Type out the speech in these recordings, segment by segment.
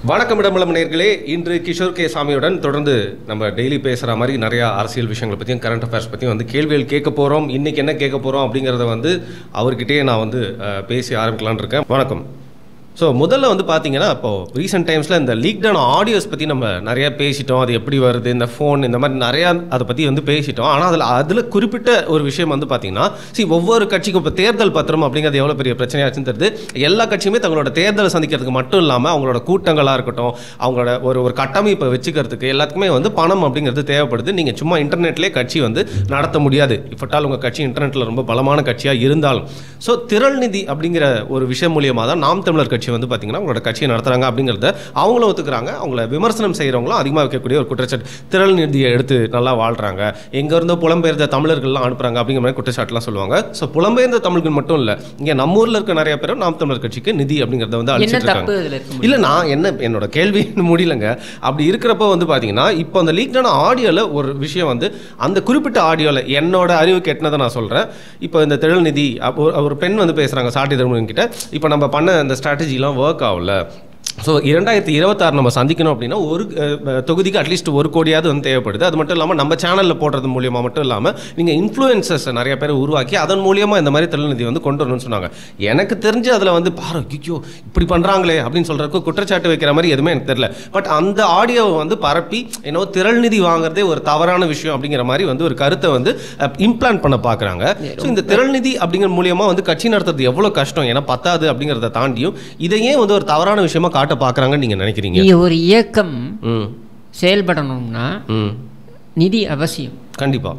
வணக்கம் இடமலம் நேர்களே இன்று கிஷோர் கே சாமியுடன் தொடர்ந்து நம்ம டெய்லி பேசுகிற மாதிரி நிறையா அரசியல் விஷயங்களை பற்றியும் கரண்ட் அஃபேர்ஸ் பற்றியும் வந்து கேள்விகள் கேட்க போகிறோம் இன்றைக்கி என்ன கேட்க போகிறோம் அப்படிங்கிறத வந்து அவர்கிட்டயே நான் வந்து அஹ், பேசி ஆரம்பிக்கலாம்னு இருக்கேன் வணக்கம் ஸோ முதல்ல வந்து பார்த்தீங்கன்னா இப்போது ரீசெண்ட் டைம்ஸில் இந்த லீக்டான ஆடியோஸ் பற்றி நம்ம நிறையா பேசிட்டோம் அது எப்படி வருது இந்த ஃபோன் இந்த மாதிரி நிறையா அதை பற்றி வந்து பேசிட்டோம் ஆனால் அதில் அதில் குறிப்பிட்ட ஒரு விஷயம் வந்து பார்த்தீங்கன்னா சி ஒவ்வொரு கட்சிக்கும் இப்போ தேர்தல் பத்திரம் அப்படிங்கிறது எவ்வளோ பெரிய பிரச்சனையாச்சுன்னு தெரியுது எல்லா கட்சியுமே தங்களோட தேர்தலை சந்திக்கிறதுக்கு மட்டும் இல்லாமல் அவங்களோட கூட்டங்களாக இருக்கட்டும் அவங்களோட ஒரு ஒரு கட்டமைப்பை வச்சுக்கிறதுக்கு எல்லாத்துக்குமே வந்து பணம் அப்படிங்கிறது தேவைப்படுது நீங்கள் சும்மா இன்டர்நெட்லேயே கட்சி வந்து நடத்த முடியாது இஃபட்டால் உங்கள் கட்சி இன்டர்நெட்டில் ரொம்ப பலமான கட்சியாக இருந்தாலும் ஸோ திரள் நிதி அப்படிங்கிற ஒரு விஷயம் மூலியமாக தான் நாம் தமிழர் கட்சி வந்து பார்த்தீங்கன்னா அவங்களோட கட்சியை நடத்துகிறாங்க அப்படிங்கிறத அவங்களும் ஒத்துக்கிறாங்க அவங்கள விமர்சனம் செய்கிறவங்களும் அதிகமாக வைக்கக்கூடிய ஒரு குற்றச்சாட்டு திரள் நிதியை எடுத்து நல்லா வாழ்கிறாங்க எங்க இருந்தோ புலம்பெயர்ந்த தமிழர்கள்லாம் அனுப்புகிறாங்க அப்படிங்கிற மாதிரி குற்றச்சாட்டுலாம் சொல்லுவாங்க ஸோ புலம்பெயர்ந்த தமிழ்கள் மட்டும் இல்லை இங்கே நம்ம ஊரில் இருக்க நிறைய பேரும் நாம் தமிழர் கட்சிக்கு நிதி அப்படிங்கிறத வந்து என்ன அளிச்சிட்டு தப்பு இருக்காங்க இதுல இருக்க இல்லை நான் என்ன என்னோட கேள்வி இன்னும் முடியலங்க அப்படி இருக்கிறப்ப வந்து பார்த்தீங்கன்னா இப்போ அந்த லீக்டான ஆடியோவில் ஒரு விஷயம் வந்து அந்த குறிப்பிட்ட ஆடியோவில் என்னோட அறிவு கெட்டினதை நான் சொல்கிறேன் இப்போ இந்த திரள் நிதி அப்ப ஒரு- ஒரு பெண் வந்து பேசுகிறாங்க சாட்டி தர்மன் கிட்ட இப்போ நம்ம பண்ண அந்த ஸ்ட்ராட்டஜிலாம் ஒர்க் ஆகல ஸோ இரண்டாயிரத்தி இருபத்தாறு நம்ம சந்திக்கணும் அப்படின்னா ஒரு அஹ், அஹ், தொகுதிக்கு அட்லீஸ்ட் ஒரு கோடியாவது வந்து தேவைப்படுது அது மட்டும் இல்லாமல் நம்ம சேனலில் போடுறது மூலியமாக மட்டும் இல்லாமல் நீங்கள் இன்ஃப்ளூயன்சஸ் நிறைய பேர் உருவாக்கி அதன் மூலியமாக இந்த மாதிரி தொழில்நிதி வந்து கொண்டு வரணும்னு சொன்னாங்க எனக்கு தெரிஞ்சு அதில் வந்து பாரு ஐயோ இப்படி பண்ணுறாங்களே அப்படின்னு சொல்கிறதுக்கு குற்றச்சாட்டு வைக்கிற மாதிரி எதுவுமே எனக்கு தெரியல பட் அந்த ஆடியோவை வந்து பரப்பி என்னோ திரள் நிதி வாங்குறதே ஒரு தவறான விஷயம் அப்படிங்கிற மாதிரி வந்து ஒரு கருத்தை வந்து இம்ப்ளான்ட் பண்ண பார்க்குறாங்க ஸோ இந்த திரள் நிதி அப்படிங்கிற மூலியமாக வந்து கட்சி நடத்துறது எவ்வளோ கஷ்டம் ஏன்னா பத்தாது அப்படிங்கிறத தாண்டியும் இதையே வந்து ஒரு தவறான விஷயமா காட்ட பார்க்குறாங்கன்னு நீங்கள் நினைக்கிறீங்க நீங்க ஒரு இயக்கம் ம் செயல்படணும்னா ம் நிதி அவசியம் கண்டிப்பாக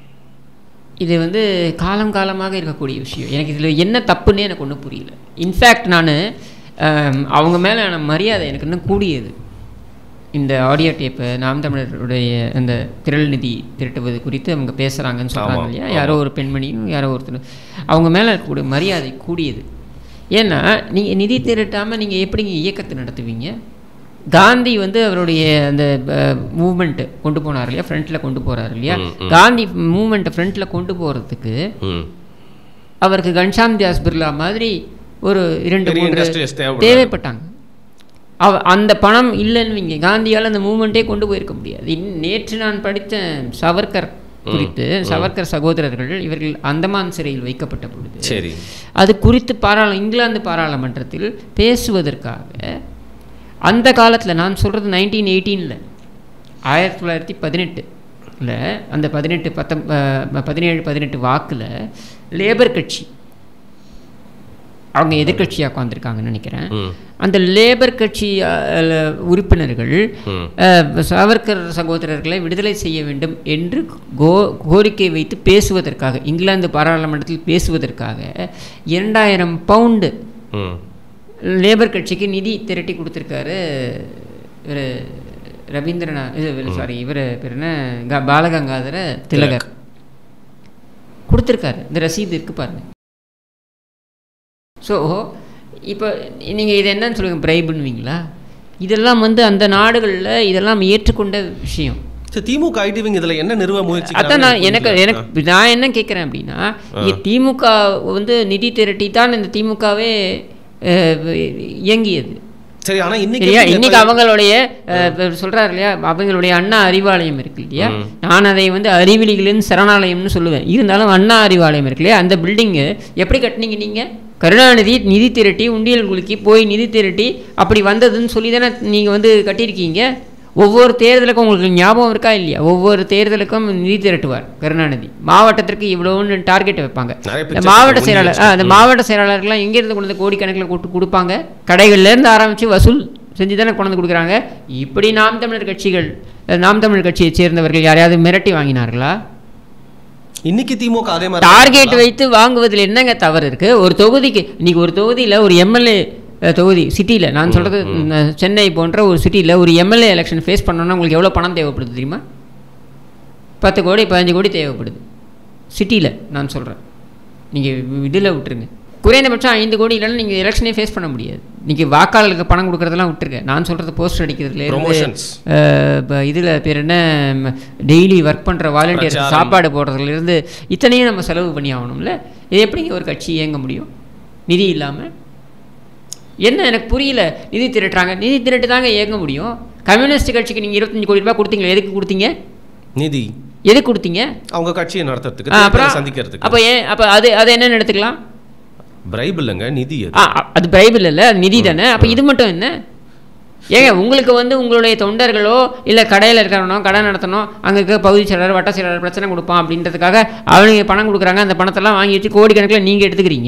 இது வந்து காலம் காலமாக இருக்கக்கூடிய விஷயம் எனக்கு இதில் என்ன தப்புன்னே எனக்கு ஒன்றும் புரியல இன்ஃபேக்ட் நான் அவங்க மேலே மரியாதை எனக்கு இன்னும் கூடியது இந்த ஆடியோ டேப்பு நாம் தமிழருடைய அந்த திரள் நிதி திரட்டுவது குறித்து அவங்க பேசுகிறாங்கன்னு சொல்கிறாங்க ஆமா, இல்லையா யாரோ ஒரு பெண்மணியும் யாரோ ஒருத்தர் அவங்க மேலே இருக்கக்கூடிய மரியாதை கூடியது ஏன்னா நீங்கள் நிதி திரட்டாமல் நீங்கள் எப்படிங்க இயக்கத்தை நடத்துவீங்க காந்தி வந்து அவருடைய அந்த மூமெண்ட்டு கொண்டு போனார் இல்லையா ஃப்ரண்ட்டில் கொண்டு போகிறார் இல்லையா காந்தி மூமெண்ட்டை ஃப்ரண்ட்டில் கொண்டு போகிறதுக்கு ம் அவருக்கு கன்ஷாம் தியாஸ் பிர்லா மாதிரி ஒரு இரண்டு பெரிய மூன்று இண்டஸ்ட்ரியஸ் தேவைப்படுது தேவைப்பட்டாங்க அவ அந்த பணம் இல்லைன்னு வைங்க காந்தியால் அந்த மூமெண்ட்டே கொண்டு போயிருக்க முடியாது இன் நேற்று நான் படித்த சவர்கர் குறித்து சவர்கர் சகோதரர்கள் இவர்கள் அந்தமான் சிறையில் வைக்கப்பட்ட பொழுது சரி அது குறித்து பாராள இங்கிலாந்து பாராளுமன்றத்தில் பேசுவதற்காக அந்த காலத்தில் நான் சொல்கிறது நைன்டீன் எயிட்டீனில் ஆயிரத்தி தொள்ளாயிரத்தி பதினெட்டுல அந்த பதினெட்டு பத்தம் அஹ், பதினேழு பதினெட்டு வாக்கில் லேபர் கட்சி அவங்க எதிர்க்கட்சியாக உட்காந்துருக்காங்கன்னு நினைக்கிறேன் ம் அந்த லேபர் கட்சி அஹ், உறுப்பினர்கள் ம் அஹ், சாவர்கர் சகோதரர்களை விடுதலை செய்ய வேண்டும் என்று கோ கோரிக்கை வைத்து பேசுவதற்காக இங்கிலாந்து பாராளுமன்றத்தில் பேசுவதற்காக இரண்டாயிரம் பவுண்டு ம் லேபர் கட்சிக்கு நிதி திரட்டி கொடுத்துருக்காரு இவர் ரவீந்திரநாத் இது சாரி இவர் பேர் என்ன க- பாலகங்காதர திலகர் கொடுத்துருக்காரு இந்த ரசீது இருக்கு பாருங்க ஸோ இப்போ நீங்கள் இது என்னன்னு சொல்லுங்க பிரைபுன்னுவீங்களா இதெல்லாம் வந்து அந்த நாடுகளில் இதெல்லாம் ஏற்றுக்கொண்ட விஷயம் சரி திமுக ஐடிவிங் இதில் என்ன நிறுவ முயற்சி அதான் நான் எனக்கு எனக்கு நான் என்ன கேட்குறேன் அப்படின்னா இ- திமுக வந்து நிதி திரட்டி தான் இந்த திமுகவே அஹ், இயங்கியது சரி ஆனால் இன்னைக்கு சரியா எப்படி இன்னைக்கு அவங்களுடைய அஹ், இப்ப சொல்றாரு இல்லையா அவங்களுடைய அண்ணா அறிவாலயம் இருக்கு இல்லையா நான் அதை வந்து அறிவிலிகளின் சரணாலயம்னு சொல்லுவேன் இருந்தாலும் அண்ணா அறிவாலயம் இருக்கு இல்லையா அந்த பில்டிங்கு எப்படி கட்டினீங்க நீங்க கருணாநிதி நிதி திரட்டி உண்டியல் குலுக்கி போய் நிதி திரட்டி அப்படி வந்ததுன்னு சொல்லி தானே நீங்கள் வந்து கட்டியிருக்கீங்க ஒவ்வொரு தேர்தலுக்கும் உங்களுக்கு ஞாபகம் இருக்கா இல்லையா ஒவ்வொரு தேர்தலுக்கும் நிதி திரட்டுவார் கருணாநிதி மாவட்டத்திற்கு இவ்வளோன்னு டார்கெட் வைப்பாங்க நிறைய இந்த pictures மாவட்ட ஒண்ணு செயலாளர் ஆ, அந்த மாவட்ட செயலாளர்கள்லாம் எங்கேருந்து கொண்டு வந்து கோடிக்கணக்கில் கூட்டு கொடுப்பாங்க கடைகள்லேருந்து ஆரம்பித்து வசூல் செஞ்சு தானே கொண்டு வந்து கொடுக்குறாங்க இப்படி நாம் தமிழர் கட்சிகள் அஹ், நாம் தமிழர் கட்சியைச் சேர்ந்தவர்கள் யாரையாவது மிரட்டி வாங்கினார்களா இன்னைக்கு திமுக அதே மாதிரி டார்கெட் வைத்து வாங்குவதில் என்னங்க தவறு இருக்கு ஒரு தொகுதிக்கு இன்னைக்கு ஒரு தொகுதியில் ஒரு எம்எல்ஏ தொகுதி சிட்டியில் நான் சொல்கிறது சென்னை போன்ற ஒரு சிட்டியில் ஒரு எம்எல்ஏ எலெக்ஷன் ஃபேஸ் பண்ணணும்னா உங்களுக்கு எவ்வளோ பணம் தேவைப்படுது தெரியுமா பத்து கோடி பதினஞ்சு கோடி தேவைப்படுது சிட்டியில் நான் சொல்கிறேன் நீங்கள் இதில் விட்டுருங்க குறைந்தபட்சம் ஐந்து கோடி இல்லைன்னா நீங்கள் எலெக்ஷனே ஃபேஸ் பண்ண முடியாது நீங்கள் வாக்காளர்களுக்கு பணம் கொடுக்குறதெல்லாம் விட்டுருங்க நான் சொல்கிறது போஸ்டர் அடிக்கிறதுல Promotions. இப்போ இதில் பேர் என்ன டெய்லி ஒர்க் பண்ணுற வாலண்டியர் பிரச்சாரம். சாப்பாடு போடுறதுலேருந்து இத்தனையும் நம்ம செலவு பண்ணி ஆகணும்ல இது எப்படிங்க ஒரு கட்சி இயங்க முடியும் நிதி இல்லாமல் என்ன எனக்கு புரியல நிதி திரட்டுறாங்க நிதி திரட்டு தாங்க இயங்க முடியும் கம்யூனிஸ்ட் கட்சிக்கு நீங்கள் இருபத்தஞ்சு கோடி ரூபாய் கொடுத்தீங்களா எதுக்கு கொடுத்தீங்க நிதி எதுக்கு கொடுத்தீங்க அவங்க கட்சியை நடத்துறதுக்கு ஆ, அப்புறம் தேர்தலை சந்திக்கிறதுக்கு அப்போ ஏன் அப்போ அது அது என்னன்னு எடுத்துக்கலாம் பிரைப் இல்லைங்க நிதி அது ஆ அ- அது பைபிள் இல்லை அது நிதி தானே அப்போ இது மட்டும் என்ன ஏங்க உங்களுக்கு வந்து உங்களுடைய தொண்டர்களோ இல்லை கடையில் இருக்கிறவனோ கடை நடத்தணும் அங்கே இருக்க பகுதி செயலாளர் வட்ட செயலாளர் பிரச்சனை கொடுப்பான் அப்படின்றதுக்காக அவனுங்க பணம் கொடுக்குறாங்க அந்த பணத்தெல்லாம் வாங்கி வச்சு கோடிக்கணக்கில் நீங்கள் எடுத்துக்கிறீங்க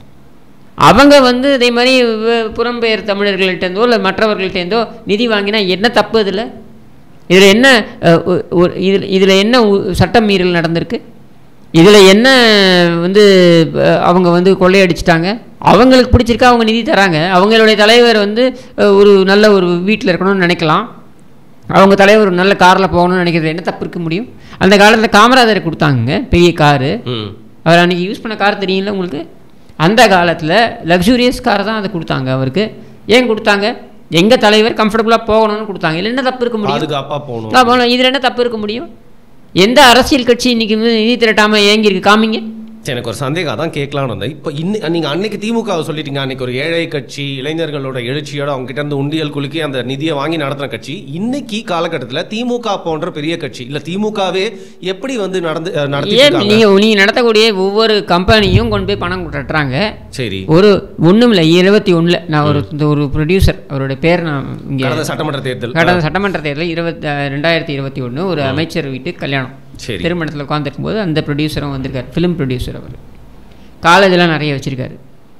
அவங்க வந்து இதே மாதிரி வ- புலம்பெயர் தமிழர்கள்ட்டேருந்தோ இல்லை மற்றவர்கள்ட்டேருந்தோ நிதி வாங்கினா என்ன தப்பு இதில் இதில் என்ன அஹ், ஒ- ஒரு இதில் இதில் என்ன உ- சட்டம் மீறல் நடந்திருக்கு இதில் என்ன வந்து அஹ், அவங்க வந்து கொள்ளையடிச்சிட்டாங்க அவங்களுக்கு பிடிச்சிருக்கா அவங்க நிதி தராங்க அவங்களுடைய தலைவர் வந்து அஹ், ஒரு நல்ல ஒரு வீட்டில் இருக்கணும்னு நினைக்கலாம் அவங்க தலைவர் ஒரு நல்ல காரில் போகணும்னு நினைக்கிறது என்ன தப்பு இருக்க முடியும் அந்த காலத்தில் காமராஜர் கொடுத்தாங்க பெரிய காரு ம் அவர் அன்றைக்கி யூஸ் பண்ண கார் தெரியுங்களா உங்களுக்கு அந்த காலத்தில் லக்ஸூரியஸ் கார் தான் அதை கொடுத்தாங்க அவருக்கு ஏன் கொடுத்தாங்க எங்கள் தலைவர் கம்ஃபர்டபுளாக போகணும்னு கொடுத்தாங்க இதில் என்ன தப்பு இருக்க முடியும் பாதுகாப்பா போகணும் ஆமாம் இதில் என்ன தப்பு இருக்க முடியும் எந்த அரசியல் கட்சி இன்னைக்கு வந்து நிதி திரட்டாமல் ஏங்கியிருக்கு காமிங்க சரி, எனக்கு ஒரு சந்தேகம் அதான் கேட்கலாம்னு வந்தேன் இப்போ இன்னி நீங்க அன்னைக்கு திமுகவை சொல்லிட்டீங்க அன்னைக்கு ஒரு ஏழை கட்சி இளைஞர்களோட எழுச்சியோட அவங்க கிட்ட இருந்து உண்டியல் குலுக்கி அந்த நிதியை வாங்கி நடத்தின கட்சி இன்னைக்கு காலகட்டத்தில் திமுக போன்ற பெரிய கட்சி இல்ல திமுகவே எப்படி வந்து நடந்து அஹ், நடத்திட்டு ஏன் இருக்காங்க? நீங்கள் நீங்கள் நடத்தக்கூடிய ஒவ்வொரு கம்பெனியும் கொண்டு போய் பணம் கட்டுறாங்க சரி ஒரு ஒன்றும் இல்லை இருபத்தி ஒன்றில் நான் ஒரு இந்த ஒரு ப்ரொடியூசர் அவருடைய பேர் நான் இங்கே கடந்த சட்டமன்ற தேர்தல் கடந்த சட்டமன்ற தேர்தலில் இருபத்தி ரெண்டாயிரத்தி இருபத்தி ஒன்று ஒரு அமைச்சர் வீட்டு கல்யாணம் சரி திருமணத்தில் உட்காந்துருக்கும் போது அந்த ப்ரொடியூசரும் வந்திருக்கார் ஃபிலிம் ப்ரொடியூசர் அவர் காலேஜெலாம் நிறைய வச்சுருக்காரு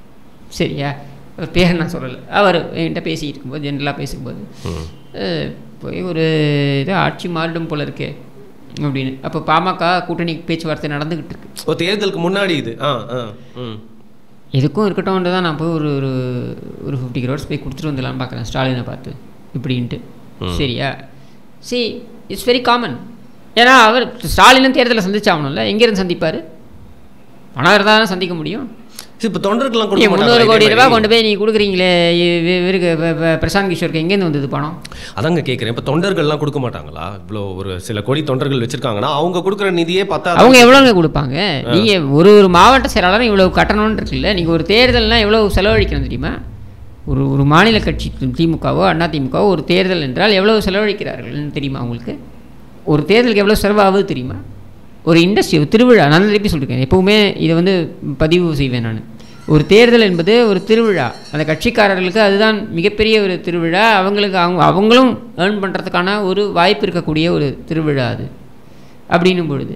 சரியா அவர் பேர் நான் சொல்லலை அவர் என்கிட்ட பேசிக்கிட்டு இருக்கும்போது ஜென்ரலாக பேசும்போது ம். அஹ், போய் ஒரு இது ஆட்சி மாறிடும் போல இருக்கே அப்படின்னு அப்போ பாமக கூட்டணி பேச்சுவார்த்தை நடந்துக்கிட்டு இருக்கு ஓ தேர்தலுக்கு முன்னாடி இது ஆ ஆ ம் எதுக்கும் இருக்கட்டும்ன்ட்டு தான் நான் போய் ஒரு ஒரு ஒரு ஃபிஃப்டி க்ரோர்ஸ் போய் கொடுத்துட்டு வந்துடலான்னு பார்க்குறேன் ஸ்டாலினை பார்த்து இப்படின்ட்டு சரியா சி இட்ஸ் வெரி காமன் ஏன்னா அவர் ஸ்டாலினும் தேர்தலை சந்திச்சாகணும்ல எங்கேருந்து சந்திப்பார் பணம் இருந்தால் தானே சந்திக்க முடியும் சரி, இப்போ தொண்டர்கள்லாம் நீங்க கொடுக்க முந்நூறு மாட்டாங்களா கோடி இதே ரூபாய் மாதிரி? கொண்டு போய் நீங்கள் கொடுக்குறீங்களே இ- வி- இவருக்கு ப- ப- பிரசாந்த் கிஷோருக்கு எங்கேருந்து வந்தது பணம் அதாங்க கேட்குறேன் இப்போ தொண்டர்கள்லாம் கொடுக்க மாட்டாங்களா இவ்வளோ ஒரு சில கோடி தொண்டர்கள் வச்சிருக்காங்கன்னா அவங்க கொடுக்குற நிதியே பத்தாது அவங்க எவ்வளோங்க கொடுப்பாங்க நீங்கள் ஒரு ஒரு மாவட்ட செயலாளரும் இவ்வளவு கட்டணும்னு இருக்குல்ல நீங்கள் ஒரு தேர்தல்னால் எவ்வளோ செலவழிக்கணும் தெரியுமா ஒரு ஒரு மாநில கட்சி திமுகவோ அண்ணா திமுகவோ ஒரு தேர்தல் என்றால் எவ்வளவு செலவழிக்கிறார்கள்னு தெரியுமா உங்களுக்கு ஒரு தேர்தலுக்கு எவ்வளோ செலவாகுது தெரியுமா ஒரு இண்டஸ்ட்ரி ஒரு திருவிழா நான் திருப்பி சொல்லியிருக்கேன் எப்போவுமே இதை வந்து பதிவு செய்வேன் நான் ஒரு தேர்தல் என்பது ஒரு திருவிழா அந்த கட்சிக்காரர்களுக்கு அதுதான் மிகப்பெரிய ஒரு திருவிழா அவங்களுக்கு அவங்க அவங்களும் ஏர்ன் பண்ணுறதுக்கான ஒரு வாய்ப்பு இருக்கக்கூடிய ஒரு திருவிழா அது அப்படின்னும் பொழுது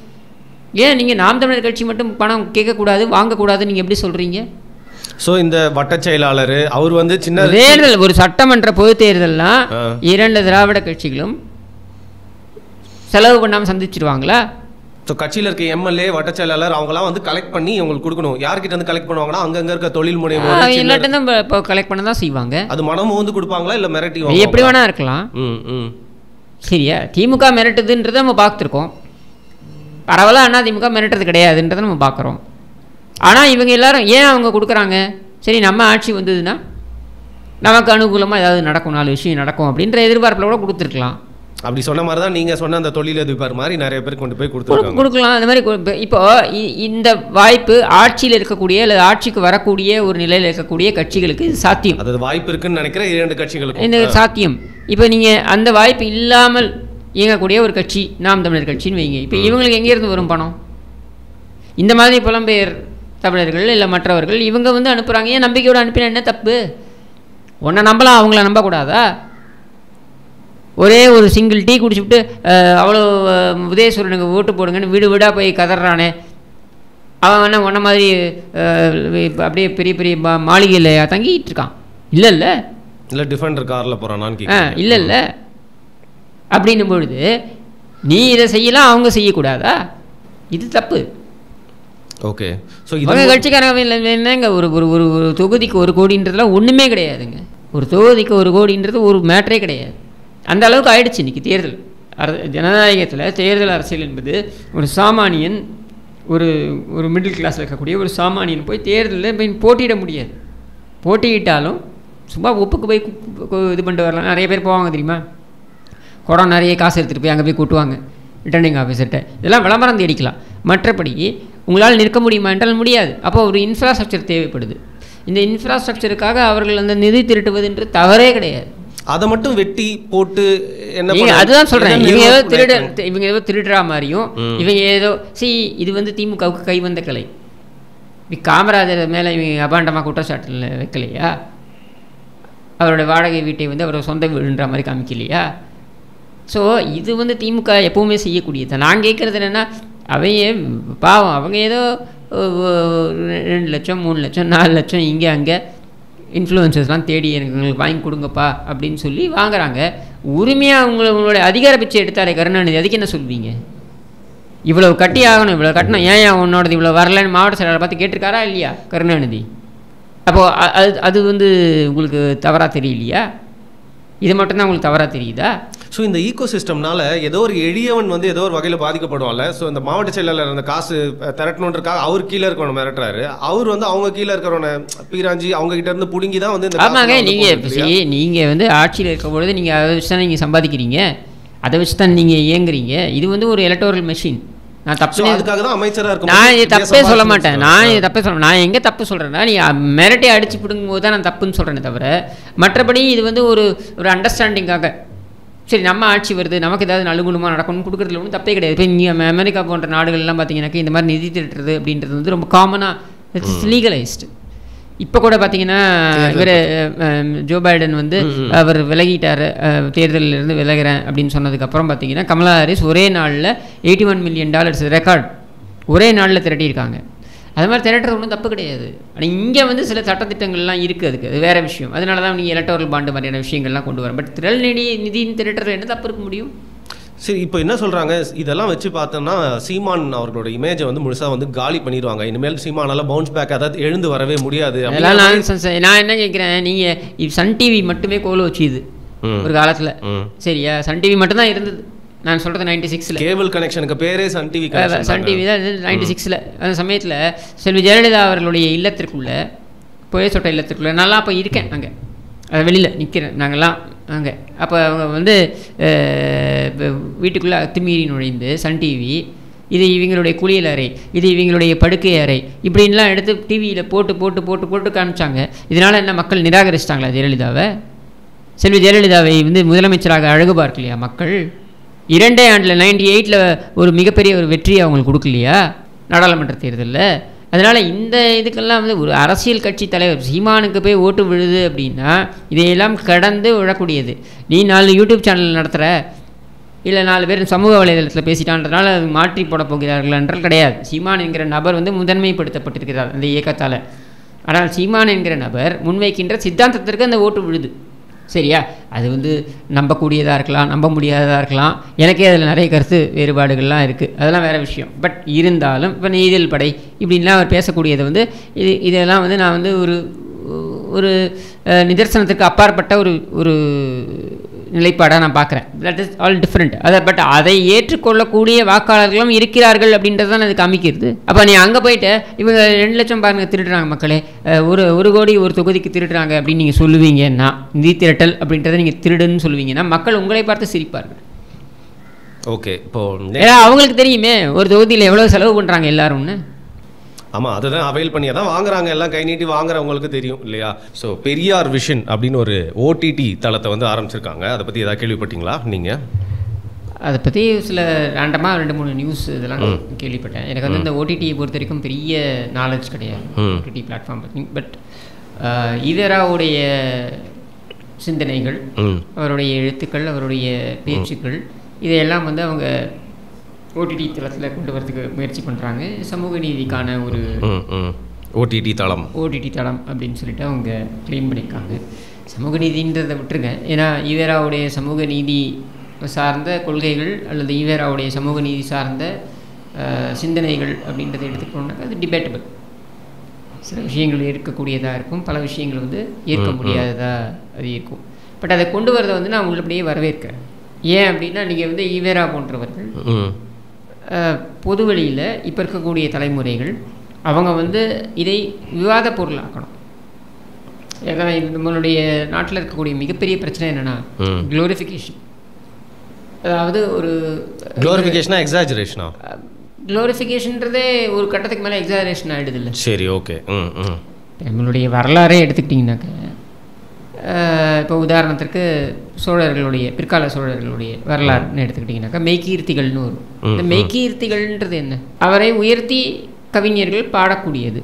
ஏன் நீங்கள் நாம் தமிழர் கட்சி மட்டும் பணம் கேட்கக்கூடாது வாங்கக்கூடாதுன்னு நீங்கள் எப்படி சொல்கிறீங்க ஸோ இந்த வட்ட செயலாளர் அவர் வந்து சின்ன தேர்தல் ஒரு சட்டமன்ற பொது தேர்தல்லாம் ஆ. இரண்டு திராவிட கட்சிகளும் செலவு பண்ணாமல் சந்திச்சிருவாங்களா ஸோ கட்சியில் இருக்க எம்எல்ஏ வட்ட செயலாளர் அவங்கலாம் வந்து கலெக்ட் பண்ணி இவங்களுக்கு கொடுக்கணும் யார்கிட்ட இருந்து கலெக்ட் பண்ணுவாங்கன்னா அங்கங்க இருக்க தொழில் முனைவோர் சின்ன- எல்லாட்டும் தான் இப்போ கலெக்ட் பண்ண தான் செய்வாங்க அது மனமும் வந்து கொடுப்பாங்களா இல்லை மிரட்டி எப்படி வாங்குவாங்களா? வேணா இருக்கலாம் ம் ம் சரியா திமுக மிரட்டுதுன்றதை நம்ம பார்த்துருக்கோம் பரவாயில்ல அண்ணா திமுக மிரட்டுறது கிடையாதுன்றதை நம்ம பார்க்குறோம் ஆனால் இவங்க எல்லாரும் ஏன் அவங்க கொடுக்குறாங்க சரி நம்ம ஆட்சி வந்ததுன்னா நமக்கு அனுகூலமாக ஏதாவது நடக்கும் நாலு விஷயம் நடக்கும் அப்படின்ற எதிர்பார்ப்பில் கூட கொடுத்துருக்கலாம் அப்படி சொன்ன மாதிரி தான் நீங்கள் சொன்ன அந்த தொழிலதிபர் மாதிரி நிறைய பேர் கொண்டு போய் கொடுத்துருக்காங்க கொடுக்கலாம் அந்த மாதிரி கு- இப்ப- இப்போ இ- இந்த வாய்ப்பு ஆட்சியில் இருக்கக்கூடிய அல்லது ஆட்சிக்கு வரக்கூடிய ஒரு நிலையில் இருக்கக்கூடிய கட்சிகளுக்கு இது சாத்தியம் அது வாய்ப்பு இருக்குன்னு நினைக்கிற இரண்டு கட்சிகளுக்கும் இந்த சாத்தியம் இப்போ நீங்கள் அந்த வாய்ப்பு இல்லாமல் இயங்கக்கூடிய ஒரு கட்சி நாம் தமிழர் கட்சின்னு வைங்க இப்போ இவங்களுக்கு எங்கேருந்து வரும் பணம் இந்த மாதிரி புலம்பெயர் தமிழர்கள் இல்லை மற்றவர்கள் இவங்க வந்து அனுப்புகிறாங்க ஏன் நம்பிக்கையோடு அனுப்பினா என்ன தப்பு உன்னை நம்பலாம் அவங்கள நம்பக்கூடாதா ஒரே ஒரு சிங்கிள் டீ குடிச்சுட்டு அஹ், அவ்வளோ அஹ், உதயசூரனுக்கு ஓட்டு போடுங்கன்னு வீடு வீடாக போய் கதறானே அவன் வேணா உன்ன மாதிரி அஹ், இப்ப அப்படியே பெரிய பெரிய மா மாளிகையில் தங்கிட்டு இருக்கான் இல்லை இல்லை இல்லை டிஃபெண்டர் காரில் போகிறானான்னு ஆ கேட்குறேன் இல்லை இல்லை அப்படின்னும் பொழுது நீ இதை செய்யலாம் அவங்க செய்யக்கூடாதா இது தப்பு ஓகே ஸோ அவங்க இது கட்சிக்காரங்க இல்ல- என்னங்க ஒரு ஒரு ஒரு ஒரு தொகுதிக்கு ஒரு கோடின்றதுலாம் ஒன்றுமே கிடையாதுங்க ஒரு தொகுதிக்கு ஒரு கோடின்றது ஒரு மேட்டரே கிடையாது அந்த அளவுக்கு ஆயிடுச்சு இன்னைக்கு தேர்தல் அர ஜனநாயகத்தில் தேர்தல் அரசியல் என்பது ஒரு சாமானியன் ஒரு ஒரு மிடில் கிளாஸில் இருக்கக்கூடிய ஒரு சாமானியன் போய் தேர்தலில் போய் போட்டியிட முடியாது போட்டியிட்டாலும் சும்மா ஒப்புக்கு போய் கு- கு- இது பண்ணிட்டு வரலாம் நிறைய பேர் போவாங்க தெரியுமா குடம் நிறைய காசு எடுத்துகிட்டு போய் அங்கே போய் கூட்டுவாங்க ரிட்டர்னிங் ஆஃபீஸர்கிட்ட இதெல்லாம் விளம்பரம் தேடிக்கலாம் மற்றபடி உங்களால் நிற்க முடியுமா என்றால் முடியாது அப்போ ஒரு இன்ஃப்ராஸ்ட்ரக்சர் தேவைப்படுது இந்த இன்ஃப்ராஸ்ட்ரக்சருக்காக அவர்கள் அந்த நிதி திரட்டுவதுன்ற தவறே கிடையாது அதை மட்டும் வெட்டி போட்டு என்ன நீங்க பண்ண- அதுதான் சொல்றேன் என்ன இவங்க ஏதோ நிறுவனம் திருட பண்ண- இவங்க ஏதோ திருடுறா மாதிரியும் இவங்க ஏதோ சி இது வந்து திமுகவுக்கு கை வந்த கலை இப்ப காமராஜர் மேல இவங்க அபாண்டமா குற்றச்சாட்டுல வைக்கலையா அவரோட வாடகை வீட்டை வந்து அவரோட சொந்த வீடுன்ற மாதிரி காமிக்கலையா ஸோ இது வந்து திமுக எப்பவுமே செய்யக்கூடியது நான் கேட்குறது என்னென்னா அவங்க பாவம் அவங்க ஏதோ ஒ- ஒ- ரெண்டு லட்சம் மூணு லட்சம் நாலு லட்சம் இங்கே அங்கே இன்ஃப்ளூயன்சஸ்லாம் தேடி எனக்கு எங்களுக்கு வாங்கி கொடுங்கப்பா அப்படின்னு சொல்லி வாங்குறாங்க உரிமையாக உங்களை உங்களுடைய அதிகார பிச்சை எடுத்தாரே கருணாநிதி அதுக்கு என்ன சொல்வீங்க இவ்வளவு கட்டி ஆகணும் இவ்வளோ கட்டணும் ஏன் ஏன் உன்னோடது இவ்வளோ வரலன்னு மாவட்ட செயலாளர் பார்த்து கேட்டிருக்காரா இல்லையா கருணாநிதி அப்போது அது அது வந்து உங்களுக்கு தவறாக தெரியலையா இது மட்டும்தான் உங்களுக்கு தவறாக தெரியுதா ஸோ இந்த ஈகோ சிஸ்டம்னால ஏதோ ஒரு எளியவன் வந்து ஏதோ ஒரு வகையில் பாதிக்கப்படுவான்ல ஸோ இந்த மாவட்ட செயலாளர் அந்த காசு அஹ், திரட்டணுன்றக்காக அவர் கீழே இருக்கவனை மிரட்டுறாரு அவர் வந்து அவங்க கீழே இருக்கிறவனை பீராஞ்சி அவங்க கிட்ட இருந்து புடுங்கி தான் வந்து இந்த ஆமாங்க காசெல்லாம் வந்து நீங்கள் போடுது இல்லையா? நீங்கள் வந்து ஆட்சியில் இருக்கும் பொழுது நீங்கள் அதை வச்சு தான் நீங்கள் சம்பாதிக்கிறீங்க அதை வச்சு தான் நீங்கள் இயங்குறீங்க இது வந்து ஒரு எலக்டோரல் மெஷின் நான் So, தப்பு அதுக்காக தான் அமைச்சரா இருக்கும் நான் இது தப்பே சொல்ல மாட்டேன் நான் இது தப்பே சொல்ல நான் எங்கே தப்பு சொல்கிறேன்னா நீ மிரட்டி அடிச்சு பிடுங்கும் போது தான் நான் தப்புன்னு சொல்கிறேனே தவிர மற்றபடி இது வந்து ஒரு ஒரு அண்டர்ஸ்டாண்டிங்காக சரி நம்ம ஆட்சி வருது நமக்கு ஏதாவது நலுகுணமாக நடக்கணும்னு கொடுக்குறதுல ஒன்றும் தப்பே கிடையாது இப்போ இங்கே அமெரிக்கா போன்ற நாடுகள்லாம் பார்த்தீங்கன்னாக்கா இந்த மாதிரி நிதி திரட்டுறது அப்படின்றது வந்து ரொம்ப காமனாக இட்ஸ் லீகலைஸ்டு இப்போ கூட பார்த்தீங்கன்னா இவர் ஜோ பைடன் வந்து அவர் விலகிட்டார் தேர்தலில் இருந்து விலகிறேன் அப்படின்னு சொன்னதுக்கப்புறம் பார்த்தீங்கன்னா கமலா ஹாரிஸ் ஒரே நாளில் eighty one million dollars record ஒரே நாளில் திரட்டியிருக்காங்க அது மாதிரி திரட்டுறது ஒன்றும் தப்பு கிடையாது ஆனால் இங்கே வந்து சில சட்டத்திட்டங்கள்லாம் இருக்குது அதுக்கு அது வேறு விஷயம் அதனால தான் நீங்கள் எலக்டோரல் பாண்டு மாதிரியான விஷயங்கள்லாம் கொண்டு வரேன் பட் திரள் நிதி நிதியின் திரட்டுறது என்ன தப்பு இருக்க முடியும் சரி இப்போ என்ன சொல்றாங்க இதெல்லாம் வச்சு பார்த்தோம்னா சீமான் அவர்களோட இமேஜை வந்து முழுசா வந்து காலி பண்ணிடுவாங்க இனிமேல் சீமானால பவுன்ஸ் பேக் அதாவது எழுந்து வரவே முடியாது அதெல்லாம் அப்படிங்கிற மாதிரி- nonsense. நான் என்ன கேட்குறேன் நீங்கள் சன் டிவி மட்டுமே கோல வச்சுது ம். ஒரு காலத்தில் ம். சரியா சன் டிவி மட்டும்தான் இருந்தது நான் சொல்கிறது நைன்டி சிக்ஸில் கேபிள் கனெக்ஷனுக்கு பேரே சன் டிவி சன் டிவி தான் நைன்டி சிக்ஸில் அந்த சமயத்தில் செல்வி ஜெயலலிதா அவர்களுடைய இல்லத்திற்குள்ள புயசொட்ட இல்லத்திற்குள்ள நல்லா அப்போ இருக்கேன் அங்கே அது வெளியில் நிற்கிறேன் நாங்கள்லாம் அங்கே அப்போ அவங்க வந்து வீட்டுக்குள்ளே அத்துமீறி நுழைந்து சன் டிவி இது இவங்களுடைய குளியல் அறை இது இவங்களுடைய படுக்கை அறை இப்படின்லாம் எடுத்து டிவியில் போட்டு போட்டு போட்டு போட்டு காமிச்சாங்க இதனால் என்ன மக்கள் நிராகரிச்சிட்டாங்களா ஜெயலலிதாவை செல்வி ஜெயலலிதாவை வந்து முதலமைச்சராக அழகு பார்க்கலையா மக்கள் இரண்டே ஆண்டில் நைன்டி எயிட்டில் ஒரு மிகப்பெரிய ஒரு வெற்றியை அவங்களுக்கு கொடுக்கலையா நாடாளுமன்ற தேர்தலில் அதனால் இந்த இதுக்கெல்லாம் வந்து ஒரு அரசியல் கட்சி தலைவர் சீமானுக்கு போய் ஓட்டு விழுது அப்படின்னா இதையெல்லாம் கடந்து விழக்கூடியது நீ நாலு யூடியூப் சேனல் நடத்துகிற இல்லை நாலு பேர் சமூக வலைதளத்தில் பேசிட்டான்றதுனால அது மாற்றி போட போகிறார்கள் என்றால் கிடையாது சீமான் என்கிற நபர் வந்து முதன்மைப்படுத்தப்பட்டிருக்கிறார் அந்த இயக்கத்தால் ஆனால் சீமான் என்கிற நபர் முன்வைக்கின்ற சித்தாந்தத்திற்கு அந்த ஓட்டு விழுது சரியா அது வந்து நம்பக்கூடியதாக இருக்கலாம் நம்ப முடியாததாக இருக்கலாம் எனக்கே அதில் நிறைய கருத்து வேறுபாடுகள்லாம் இருக்குது அதெல்லாம் வேறு விஷயம் பட் இருந்தாலும் இப்போ நீதில் படை இப்படின்லாம் அவர் பேசக்கூடியது வந்து இது இதெல்லாம் வந்து நான் வந்து ஒரு ஒரு அஹ், நிதர்சனத்துக்கு அப்பாற்பட்ட ஒரு ஒரு நிலைப்பாடாக நான் பார்க்குறேன் தட் இஸ் ஆல் டிஃப்ரெண்ட் அதை பட் அதை ஏற்றுக்கொள்ளக்கூடிய வாக்காளர்களும் இருக்கிறார்கள் அப்படின்றது தான் அது காமிக்கிறது அப்போ நீ அங்கே போயிட்டு இவங்க ரெண்டு லட்சம் பாருங்க திருடுறாங்க மக்களே அஹ், ஒரு ஒரு கோடி ஒரு தொகுதிக்கு திருடுறாங்க அப்படின்னு நீங்கள் சொல்லுவீங்கன்னா நிதி திரட்டல் அப்படின்றத நீங்கள் திருடுன்னு சொல்லுவீங்கன்னா மக்கள் உங்களை பார்த்து சிரிப்பார்கள் ஓகே இப்போ ஏன்னா அவங்களுக்கு தெரியுமே ஒரு தொகுதியில் எவ்வளோ செலவு பண்ணுறாங்க எல்லாரும்னு ஆமா அதுதான் அவைல் பண்ணி தான் வாங்குறாங்க எல்லாம் கை நீட்டி வாங்குறவங்களுக்கு தெரியும் இல்லையா ஸோ பெரியார் விஷன் அப்படின்னு ஒரு ஓடிடி தளத்தை வந்து ஆரம்பிச்சிருக்காங்க அதை பத்தி ஏதாவது கேள்விப்பட்டீங்களா நீங்க அதை பற்றி சில ரேண்டமாக ரெண்டு மூணு நியூஸ் இதெல்லாம் நான் கேள்விப்பட்டேன் எனக்கு வந்து இந்த ஓடிடியை பொறுத்த வரைக்கும் பெரிய நாலேஜ் கிடையாது ம். ஓடிடி பிளாட்ஃபார்ம் பற்றி பட் ஈவேராவுடைய சிந்தனைகள் ம் அவருடைய எழுத்துக்கள் அவருடைய பேச்சுக்கள் இதையெல்லாம் வந்து அவங்க ஓடிடி தளத்தில் கொண்டு வரதுக்கு முயற்சி பண்ணுறாங்க சமூக நீதிக்கான ஒரு ம் ம் ஓடிடி தளம் ஓடிடி தளம் அப்படின்னு சொல்லிட்டு அவங்க க்ளைம் பண்ணியிருக்காங்க சமூக நீதின்றதை விட்டுருங்க ஏன்னா ஈவேராவுடைய சமூக நீதி சார்ந்த கொள்கைகள் அல்லது ஈவேராவுடைய சமூக நீதி சார்ந்த அஹ், சிந்தனைகள் அப்படின்றத எடுத்துக்கிட்டோம்னாக்கா அது டிபேட்டபிள் சில விஷயங்கள் ஏற்கக்கூடியதாக இருக்கும் பல விஷயங்கள் வந்து ஏற்க முடியாததாக அது இருக்கும் பட் அதை கொண்டு வரதை வந்து நான் உள்ளபடியே வரவேற்கிறேன் ஏன் அப்படின்னா நீங்கள் வந்து ஈவேரா போன்றவர்கள் ம் அஹ், பொது வெளியில் இப்போ இருக்கக்கூடிய தலைமுறைகள் அவங்க வந்து இதை விவாத பொருளாக்கணும் ஏன்னா இது நம்மளுடைய நாட்டில் இருக்கக்கூடிய மிகப்பெரிய பிரச்சனை என்னென்னா ம். க்ளோரிஃபிகேஷன் அதாவது ஒரு க்ளோரிஃபிகேஷனா எக்ஸாஜரேஷனா க்ளோரிஃபிகேஷன்றதே ஒரு கட்டத்துக்கு மேலே எக்ஸாரேஷன் ஆகிடுது இல்லை சரி ஓகே ம் ம் நம்மளுடைய வரலாறே எடுத்துக்கிட்டிங்கனாக்க அஹ், இப்போ உதாரணத்திற்கு சோழர்களுடைய பிற்கால சோழர்களுடைய வரலாறுன்னு எடுத்துக்கிட்டிங்கனாக்கா மெய்கீர்த்திகள்னு வரும் இந்த மெய்கீர்த்திகள்ன்றது என்ன அவரை உயர்த்தி கவிஞர்கள் பாடக்கூடியது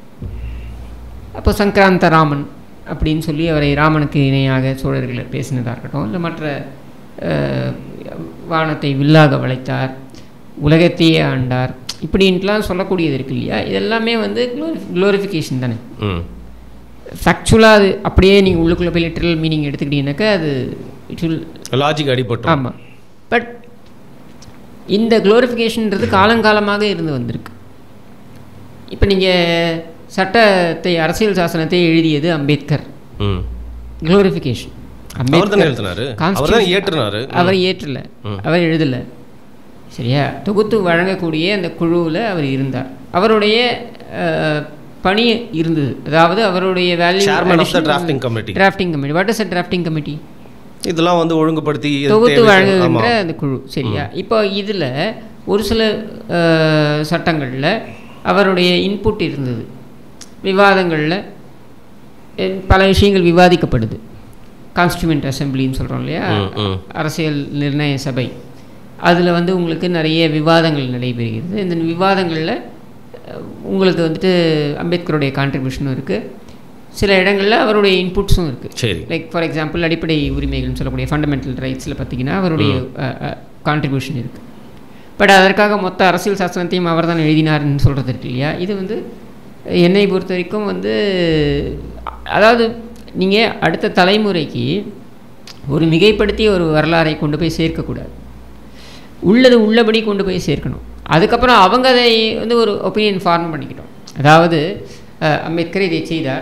அப்போ சங்கராந்த ராமன் அப்படின்னு சொல்லி அவரை ராமனுக்கு இணையாக சோழர்கள் பேசினதாக இருக்கட்டும் இல்லை மற்ற அஹ், வானத்தை வில்லாக வளைத்தார் உலகத்தையே ஆண்டார் இப்படின்ட்டுலாம் சொல்லக்கூடியது இருக்கு இல்லையா இதெல்லாமே வந்து க்ளோரி க்ளோரிஃபிகேஷன் தானே ம் ஃபேக்சுவலாக அது அப்படியே நீங்கள் உள்ளுக்குள்ளே போய் லிட்டரல் மீனிங் எடுத்துக்கிட்டீங்கன்னாக்கா அது இட் வில் லாஜிக் அடிபட்டோம் ஆமாம் பட் இந்த குளோரிஃபிகேஷன்ன்றது காலங்காலமாக இருந்து வந்திருக்கு இப்போ நீங்கள் சட்டத்தை அரசியல் சாசனத்தை எழுதியது அம்பேத்கர் ம் குளோரிஃபிகேஷன் அவர் தானே எழுதினாரு அவர் தான் ஏற்றுனாரு அவர் ஏற்றல அவர் எழுதலை சரியா தொகுத்து வழங்கக்கூடிய அந்த குழுவில் அவர் இருந்தார் அவருடைய அஹ், பணி இருந்தது அதாவது அவருடைய value chairman of the drafting committee drafting committee what is a drafting committee இதெல்லாம் வந்து ஒழுங்குபடுத்தி இது தொகுத்து தேவை- வழங்குகின்ற ஆமா அந்த குழு சரியா இப்போ இதில் ஒரு சில அஹ், சட்டங்களில் அவருடைய இன்புட் இருந்தது விவாதங்களில் எ- பல விஷயங்கள் விவாதிக்கப்படுது கான்ஸ்டியூமெண்ட் அசம்பிளின்னு சொல்கிறோம் இல்லையா ம், ம். அரசியல் நிர்ணய சபை அதில் வந்து உங்களுக்கு நிறைய விவாதங்கள் நடைபெறுகிறது இந்த விவாதங்களில் அஹ், உங்களுக்கு வந்துட்டு அம்பேத்கருடைய கான்ட்ரிபியூஷனும் இருக்குது சில இடங்களில் அவருடைய இன்புட்ஸும் இருக்குது சரி லைக் ஃபார் எக்ஸாம்பிள் அடிப்படை உரிமைகள்னு சொல்லக்கூடிய ஃபண்டமெண்டல் ரைட்ஸில் பார்த்தீங்கன்னா அவருடைய கான்ட்ரிபியூஷன் இருக்குது பட் அதற்காக மொத்த அரசியல் சாசனத்தையும் அவர் தான் எழுதினார்னு சொல்கிறது இருக்கு இல்லையா இது வந்து என்னை பொறுத்த வரைக்கும் வந்து அதாவது நீங்கள் அடுத்த தலைமுறைக்கு ஒரு மிகைப்படுத்திய ஒரு வரலாறை கொண்டு போய் சேர்க்கக்கூடாது உள்ளது உள்ளபடி கொண்டு போய் சேர்க்கணும் அதுக்கப்புறம் அவங்க அதை வந்து ஒரு ஒப்பீனியன் ஃபார்ம் பண்ணிக்கிட்டோம் அதாவது அஹ், அம்பேத்கர் இதை செய்தார்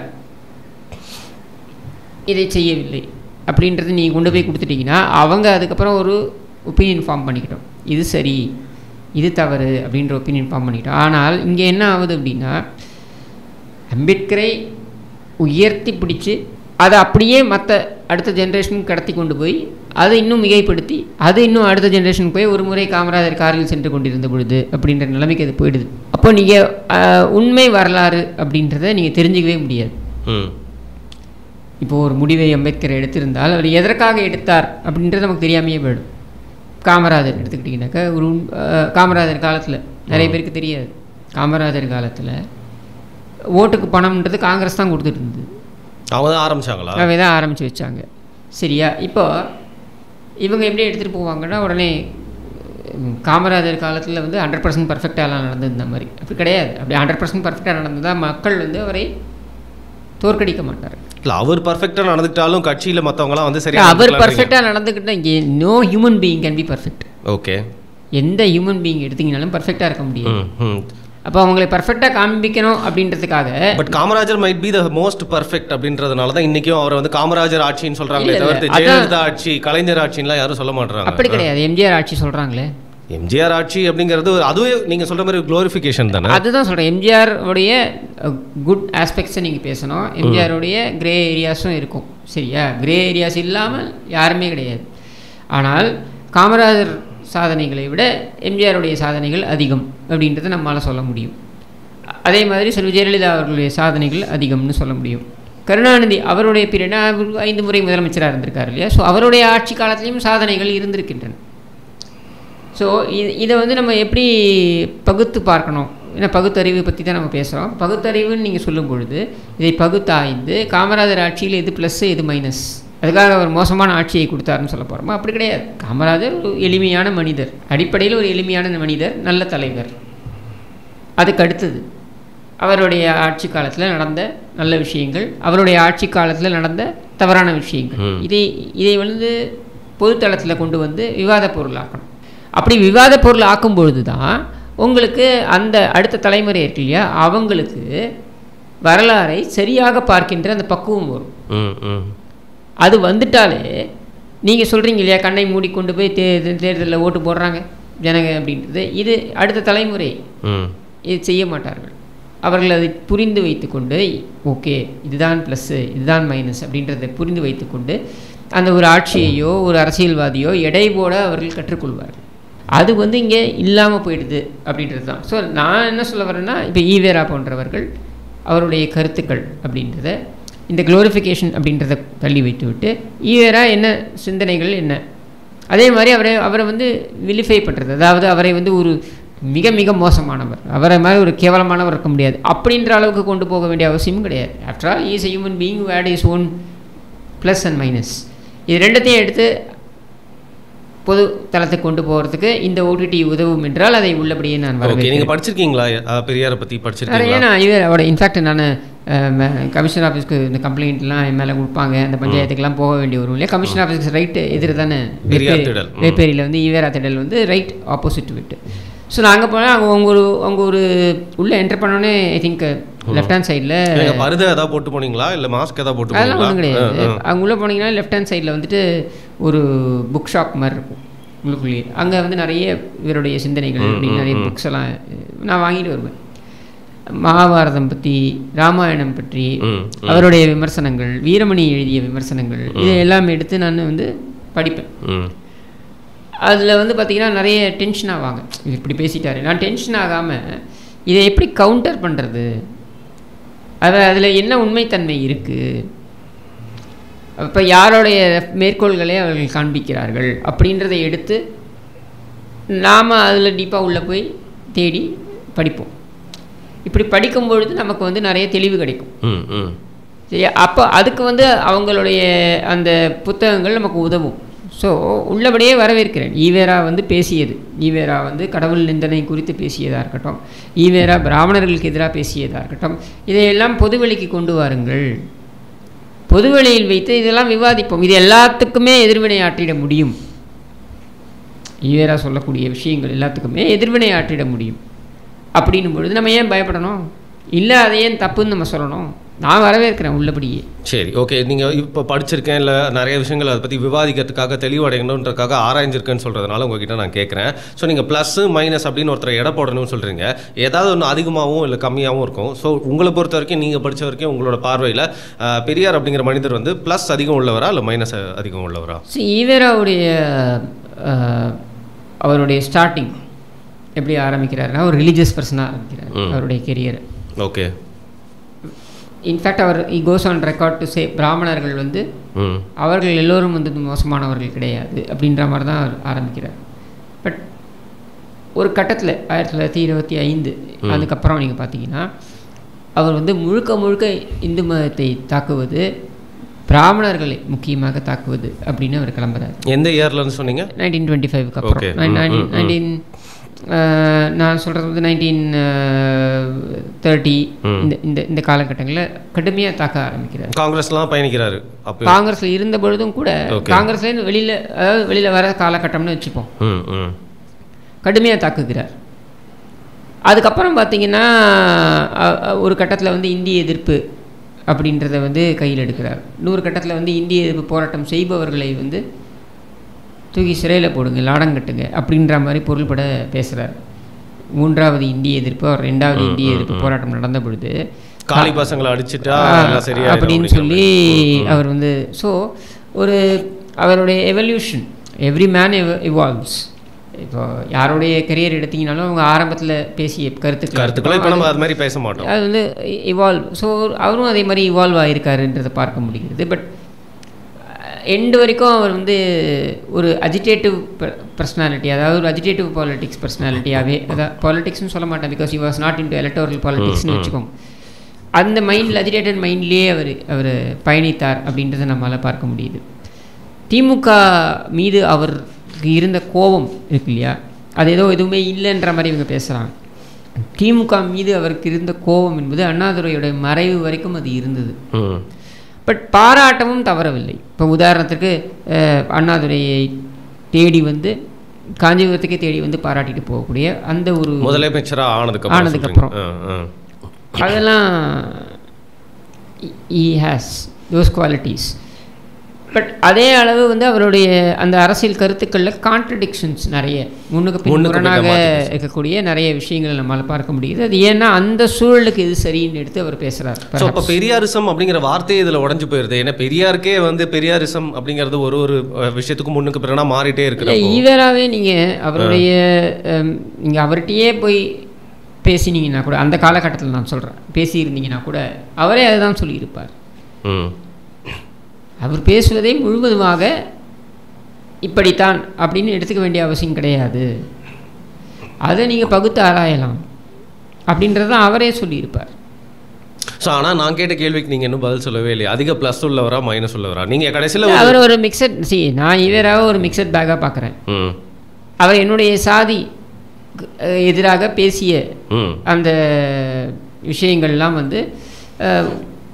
இதை செய்யவில்லை அப்படின்றது நீங்கள் கொண்டு போய் கொடுத்துட்டீங்கன்னா அவங்க அதுக்கப்புறம் ஒரு ஒப்பீனியன் ஃபார்ம் பண்ணிக்கிட்டோம் இது சரி இது தவறு அப்படின்ற ஒப்பீனியன் ஃபார்ம் பண்ணிக்கிட்டோம் ஆனால் இங்கே என்ன ஆகுது அப்படின்னா அம்பேத்கரை உயர்த்தி பிடிச்சு அதை அப்படியே மற்ற அடுத்த ஜென்ரேஷனுக்கு கடத்தி கொண்டு போய் அதை இன்னும் மிகைப்படுத்தி அது இன்னும் அடுத்த ஜென்ரேஷனுக்கு போய் ஒரு முறை காமராஜர் காரில் சென்று கொண்டிருந்த பொழுது அப்படின்ற நிலைமைக்கு அது போயிடுது அப்போ நீங்கள் உண்மை வரலாறு அப்படின்றத நீங்கள் தெரிஞ்சுக்கவே முடியாது ம் இப்போ ஒரு முடிவை அம்பேத்கர் எடுத்திருந்தால் அவர் எதற்காக எடுத்தார் அப்படின்றது நமக்கு தெரியாமையே போயிடும் காமராஜர் எடுத்துக்கிட்டிங்கனாக்கா ஒரு உண்- அஹ், காமராஜர் காலத்தில் நிறைய பேருக்கு தெரியாது காமராஜர் காலத்தில் ஓட்டுக்கு பணம்ன்றது காங்கிரஸ் தான் கொடுத்துட்டு இருந்தது அவங்க தான் ஆரம்பிச்சாங்களா அவை தான் ஆரம்பித்து வச்சாங்க சரியா இப்போ இவங்க எப்படி எடுத்துகிட்டு போவாங்கன்னா உடனே உம், காமராஜர் காலத்தில் வந்து ஹண்ட்ரட் பர்சன்ட் பர்ஃபெக்டாக நடந்தது இந்த மாதிரி அப்படி கிடையாது அப்படி ஹண்ட்ரட் பர்சன்ட் பர்ஃபெக்டாக நடந்ததா மக்கள் வந்து அவரை தோற்கடிக்க மாட்டார் இல்ல அவர் பர்ஃபெக்டா நடந்துக்கிட்டாலும் கட்சியில மத்தவங்கலாம் வந்து சரியா அவர் பர்ஃபெக்டாக நடந்துக்கிட்டால் இங்கே no human being can be perfect okay எந்த ஹியூமன் பீயிங் எடுத்தீங்கனாலும் பர்ஃபெக்டாக இருக்க முடியாது ம் ம் அப்போ அவங்களை பர்ஃபெக்டாக காண்பிக்கணும் அப்படின்றதுக்காக but Kamarajar might be the most perfect அப்படின்றதுனால தான் இன்னைக்கும் அவர் வந்து காமராஜர் ஆட்சின்னு சொல்றாங்களே இல்ல, இல்ல, தவிர்த்து அதான். ஜெயலலிதா ஆட்சி கலைஞர் ஆட்சின்லாம் யாரும் சொல்ல மாட்டாங்க அப்படி கிடையாது எம்ஜிஆர் ஆட்சி சொல்கிறாங்களே எம்ஜிஆர் ஆட்சி அப்படிங்கிறது ஒரு- அதுவே நீங்க சொல்ற மாதிரி குளோரிஃபிகேஷன் தானே அதுதான் சொல்கிறேன் எம்ஜிஆர் உடைய குட் ஆஸ்பெக்ட்ஸை நீங்கள் பேசணும் எம்ஜிஆர் உடைய கிரே ஏரியாஸும் இருக்கும் சரியா கிரே ஏரியாஸ் இல்லாமல் யாருமே கிடையாது ஆனால் காமராஜர் சாதனைகளை விட எம்ஜிஆருடைய சாதனைகள் அதிகம் அப்படின்றத நம்மளால் சொல்ல முடியும் அதே மாதிரி செல்வி ஜெயலலிதா அவர்களுடைய சாதனைகள் அதிகம்னு சொல்ல முடியும் கருணாநிதி அவருடைய பீரியட் அவர் ஐந்து முறை முதலமைச்சராக இருந்திருக்காரு இல்லையா ஸோ அவருடைய ஆட்சி காலத்திலையும் சாதனைகள் இருந்திருக்கின்றன ஸோ இது இதை வந்து நம்ம எப்படி பகுத்து பார்க்கணும் ஏன்னா பகுத்தறிவு பற்றி தான் நம்ம பேசுகிறோம் பகுத்தறிவுன்னு நீங்கள் சொல்லும் பொழுது இதை பகுத்தாய்ந்து காமராஜர் ஆட்சியில் எது ப்ளஸ் எது மைனஸ் அதுக்காக அவர் மோசமான ஆட்சியை கொடுத்தாருன்னு சொல்ல போகிறோமா அப்படி கிடையாது காமராஜர் ஒரு எளிமையான மனிதர் அடிப்படையில் ஒரு எளிமையான மனிதர் நல்ல தலைவர் அதுக்கு அடுத்தது அவருடைய ஆட்சி காலத்தில் நடந்த நல்ல விஷயங்கள் அவருடைய ஆட்சி காலத்தில் நடந்த தவறான விஷயங்கள் ம். இதை இதை வந்து பொதுத்தளத்தில் கொண்டு வந்து விவாத பொருளாக்கணும் அப்படி விவாத பொருள் ஆக்கும் பொழுது தான் உங்களுக்கு அந்த அடுத்த தலைமுறை இருக்கு இல்லையா அவங்களுக்கு வரலாறை சரியாக பார்க்கின்ற அந்த பக்குவம் வரும் ம் ம் அது வந்துட்டாலே நீங்கள் சொல்கிறீங்க இல்லையா கண்ணை மூடிக்கொண்டு போய் தே தேர்தலில் ஓட்டு போடுறாங்க ஜனங்க அப்படின்றது இது அடுத்த தலைமுறை ம் இது செய்ய மாட்டார்கள் அவர்கள் அதை புரிந்து வைத்துக்கொண்டு ஓகே இதுதான் ப்ளஸ்ஸு இதுதான் மைனஸ் அப்படின்றதை புரிந்து வைத்துக்கொண்டு அந்த ஒரு ஆட்சியையோ ஒரு அரசியல்வாதியோ எடை போட அவர்கள் கற்றுக்கொள்வார்கள் அது வந்து இங்கே இல்லாமல் போயிடுது அப்படின்றது தான் ஸோ நான் என்ன சொல்ல வரேன்னா இப்போ ஈவேரா போன்றவர்கள் அவருடைய கருத்துக்கள் அப்படின்றத இந்த குளோரிஃபிகேஷன் அப்படின்றத தள்ளி வைத்து விட்டு ஈவேரா என்ன சிந்தனைகள் என்ன அதே மாதிரி அவரை அவரை வந்து விலிஃபை பண்ணுறது அதாவது அவரை வந்து ஒரு மிக மிக மோசமானவர் அவரை மாதிரி ஒரு கேவலமானவர் இருக்க முடியாது அப்படின்ற அளவுக்கு கொண்டு போக வேண்டிய அவசியமும் கிடையாது after all is human being what is own plus and minus இது ரெண்டத்தையும் எடுத்து பொது தளத்துக்கு கொண்டு போகிறதுக்கு இந்த ஓடிடி உதவும் என்றால் அதை உள்ளபடியே நான் ஓகே வரவேற்கிறேன் நீங்க படிச்சிருக்கீங்களா அஹ், பெரியாரை பத்தி நிறைய படிச்சிருக்கீங்களா நான் இவர் அவரோட இன்ஃபேக்ட் நான் கமிஷனர் ஆஃபீஸ்க்கு இந்த கம்ப்ளைண்ட்லாம் என் மேலே கொடுப்பாங்க அந்த பஞ்சாயத்துக்கெல்லாம் போக வேண்டிய வரும் இல்லையா கமிஷனர் ஆஃபீஸ்க்கு ரைட்டு எதிர் தானே பெரியார் திடல். ம். வேப்பேரியில் வந்து ஈவேரா திடல் வந்து ரைட் ஆப்போசிட் விட்டு ஸோ நான் அங்கே போனால் அங்கே அவங்க ஒரு அவங்க ஒரு உள்ளே என்டர் பண்ணோன்னே ஐ திங்க் லெஃப்ட் ஹேண்ட் சைடில் நீங்க பருதை ஏதாவது போட்டு போனீங்களா இல்ல மாஸ்க் ஏதாவது போட்டு அதெல்லாம் போனீங்களா ஒன்றும் கிடையாது ஆ, ஆ. அங்கே உள்ளே போனீங்கன்னா லெஃப்ட் ஹேண்ட் சைடில் வந்துட்டு ஒரு புக் ஷாப் மாதிரி இருக்கும் உள்ளுக்குள்ளேயே அங்கே வந்து நிறைய இவருடைய சிந்தனைகள் அப்படின்னு நிறைய புக்ஸ் எல்லாம் நான் வாங்கிட்டு வருவேன் மகாபாரதம் பற்றி ராமாயணம் பற்றி ம், அவருடைய விமர்சனங்கள் வீரமணி எழுதிய விமர்சனங்கள் இதை எல்லாம் எடுத்து நான் வந்து படிப்பேன் ம் அதில் வந்து பார்த்தீங்கன்னா நிறைய டென்ஷன் ஆவாங்க இவர் இப்படி பேசிட்டாரு நான் டென்ஷன் ஆகாமல் இதை எப்படி கவுண்டர் பண்ணுறது அது அதில் என்ன உண்மைத்தன்மை இருக்குது அப்போ யாருடைய மேற்கோள்களை அவர்கள் காண்பிக்கிறார்கள் அப்படின்றதை எடுத்து நாம் அதில் டீப்பாக உள்ளே போய் தேடி படிப்போம் இப்படி படிக்கும் பொழுது நமக்கு வந்து நிறைய தெளிவு கிடைக்கும் ம் ம் சரியா அப்போ அதுக்கு வந்து அவங்களுடைய அந்த புத்தகங்கள் நமக்கு உதவும் ஸோ உள்ளபடியே வரவேற்கிறேன் ஈவேரா வந்து பேசியது ஈவேரா வந்து கடவுள் நிந்தனை குறித்து பேசியதாக இருக்கட்டும் ஈவேரா பிராமணர்களுக்கு எதிராக பேசியதாக இருக்கட்டும் இதையெல்லாம் பொதுவெளிக்கு கொண்டு வாருங்கள் பொதுவெளியில் வைத்து இதெல்லாம் விவாதிப்போம் இது எல்லாத்துக்குமே எதிர்வினை ஆற்றிட முடியும் ஈவேரா சொல்லக்கூடிய விஷயங்கள் எல்லாத்துக்குமே எதிர்வினை ஆற்றிட முடியும் அப்படின்னும் பொழுது நம்ம ஏன் பயப்படணும் இல்லை அதை ஏன் தப்புன்னு நம்ம சொல்லணும் நான் வரவேற்கிறேன் உள்ளபடியே சரி ஓகே நீங்கள் இப்போ படிச்சிருக்கேன் இல்லை நிறைய விஷயங்கள் அதை பற்றி விவாதிக்கிறதுக்காக தெளிவடையணுன்றக்காக ஆராய்ஞ்சிருக்கேன்னு சொல்கிறதுனால உங்ககிட்ட நான் கேட்குறேன் ஸோ நீங்கள் ப்ளஸ்ஸு மைனஸ் அப்படின்னு ஒருத்தரை எடை போடணும்னு சொல்கிறீங்க ஏதாவது ஒன்று அதிகமாகவும் இல்லை கம்மியாகவும் இருக்கும் ஸோ உங்களை பொறுத்த வரைக்கும் நீங்கள் படித்த வரைக்கும் உங்களோட பார்வையில் பெரியார் அப்படிங்கிற மனிதர் வந்து ப்ளஸ் அதிகம் உள்ளவரா இல்லை மைனஸ் அதிகம் உள்ளவரா ஸோ ஈவேராவுடைய அஹ், அவருடைய ஸ்டார்டிங் எப்படி ஆரம்பிக்கிறாருன்னா ஒரு ரிலீஜியஸ் பர்சனாக ஆரம்பிக்கிறார் ம். அவருடைய கெரியர் ஓகே இன்ஃபேக்ட் அவர் he goes on record to say பிராமணர்கள் வந்து ம் அவர்கள் எல்லோரும் வந்து மோசமானவர்கள் கிடையாது அப்படின்ற மாதிரி தான் அவர் ஆரம்பிக்கிறார் பட் ஒரு கட்டத்தில் ஆயிரத்தி தொள்ளாயிரத்தி இருபத்தி ஐந்து அதுக்கப்புறம் நீங்கள் பார்த்தீங்கன்னா அவர் வந்து முழுக்க முழுக்க இந்து மதத்தை தாக்குவது பிராமணர்களை முக்கியமாக தாக்குவது அப்படின்னு அவர் கிளம்புறாரு எந்த இயர்லன்னு சொன்னீங்க நைன்டீன் டுவெண்ட்டி ஃபைவ்க்கு Okay. அப்புறம் ம், ம், ம். நைன்டீன் நான் சொல்கிறது வந்து நைன்டீன் தேர்ட்டி ம். இந்த இந்த இந்த காலகட்டங்களில் கடுமையாக தாக்க ஆரம்பிக்கிறார் காங்கிரஸ்லாம் பயணிக்கிறாரு அப்போ காங்கிரஸ்ல இருந்த பொழுதும் கூட Okay. காங்கிரஸ்லேருந்து வெளியில் அதாவது வெளியில் வர காலகட்டம்னு வச்சுப்போம் ம் ம் கடுமையாக தாக்குகிறார் அதுக்கப்புறம் பார்த்தீங்கன்னா அ- அ- ஒரு கட்டத்தில் வந்து இந்திய எதிர்ப்பு அப்படின்றத வந்து கையில் எடுக்கிறார் இன்னொரு கட்டத்தில் வந்து இந்திய எதிர்ப்பு போராட்டம் செய்பவர்களை வந்து தூக்கி சிறையில் போடுங்க லாடங்கட்டுங்க அப்படின்ற மாதிரி பொருள்பட பேசுகிறார் மூன்றாவது இந்திய எதிர்ப்பு அவர் ரெண்டாவது இந்திய எதிர்ப்பு போராட்டம் நடந்த பொழுது காளி பசங்களை அடிச்சிட்டா ஆ, எல்லாம் சரியா அப்படின்னு சொல்லி அவர் வந்து ஸோ ஒரு அவருடைய எவல்யூஷன் எவ்ரி மேன் இவால்வ்ஸ் இப்போ யாருடைய கரியர் எடுத்தீங்கனாலும் அவங்க ஆரம்பத்தில் பேசிய கருத்துக்கள் கருத்துக்களை இப்போ நம்ம அது மாதிரி பேச மாட்டோம் அது வந்து இவால்வ் ஸோ அவரும் அதே மாதிரி இவால்வ் ஆகிருக்காருன்றதை பார்க்க முடிகிறது பட் எண்டு வரைக்கும் அவர் வந்து ஒரு அஜிடேட்டிவ் பர்சனாலிட்டி அதாவது ஒரு அஜிடேட்டிவ் பாலிட்டிக்ஸ் பர்சனாலிட்டியாகவே அதாவது பாலிட்டிக்ஸ்னு சொல்ல மாட்டேன் because he was not into electoral பாலிட்டிக்ஸ்னு வச்சுக்கோங்க அந்த மைண்டில் அஜிடேட்டட் மைண்ட்லேயே அவர் அவர் பயணித்தார் அப்படின்றத நம்மளால் பார்க்க முடியுது திமுக மீது அவருக்கு இருந்த கோபம் இருக்கு இல்லையா அது ஏதோ எதுவுமே இல்லைன்ற மாதிரி இவங்க பேசுகிறாங்க திமுக மீது அவருக்கு இருந்த கோபம் என்பது அண்ணாதுரையோட மறைவு வரைக்கும் அது இருந்தது ம் பட் பாராட்டமும் தவறவில்லை இப்போ உதாரணத்துக்கு அஹ், அண்ணாதுரையை தேடி வந்து காஞ்சிபுரத்துக்கே தேடி வந்து பாராட்டிட்டு போகக்கூடிய அந்த ஒரு முதலமைச்சரா ஆனதுக்கு அப்புறம் ஆனதுக்கு சொல்றீங்க. ஆ, ஆ. அதெல்லாம் he has those qualities but அதே அளவு வந்து அவருடைய அந்த அரசியல் கருத்துக்களில் கான்ட்ரடிக்ஷன்ஸ் நிறைய முன்னுக்கு பின் முன்னுக்கு பின்ன முரணாக மாத்தி இருக்கக்கூடிய நிறைய விஷயங்களை நம்மளால் பார்க்க முடியுது அது ஏன்னா அந்த சூழலுக்கு இது சரின்னு எடுத்து அவர் பேசுகிறார் ஸோ அப்போ பெரியாரிசம் அப்படிங்கிற வார்த்தையே இதில் உடஞ்சு போயிருது ஏன்னா பெரியாருக்கே வந்து பெரியாரிசம் அப்படிங்கிறது ஒரு ஒரு அஹ், விஷயத்துக்கும் முன்னுக்கு பிறனா மாறிட்டே இல்லை இருக்கிறப்போ ஈவராகவே நீங்கள் அவருடைய நீங்கள் அவர்கிட்டயே போய் பேசினீங்கன்னா கூட அந்த காலகட்டத்தில் நான் சொல்கிறேன் பேசியிருந்தீங்கன்னா கூட அவரே அதை தான் சொல்லியிருப்பார் ம் அவர் பேசுவதை முழுவதுமாக இப்படித்தான் அப்படின்னு எடுத்துக்க வேண்டிய அவசியம் கிடையாது அதை நீங்கள் பகுத்து ஆராயலாம் அப்படின்றத அவரே சொல்லியிருப்பார் ஸோ ஆனால் நான் கேட்ட கேள்விக்கு நீங்கள் இன்னும் பதில் சொல்லவே இல்லையா அதிக ப்ளஸ் உள்ளவரா மைனஸ் உள்ளவரா நீங்கள் கடைசியில் அவர் ஒரு மிக்சட் சி நான் இவராக ஒரு மிக்சட் பேக்காக பார்க்குறேன் ம் அவர் என்னுடைய சாதி அஹ், எதிராக பேசிய ம் அந்த விஷயங்கள்லாம் வந்து அஹ்,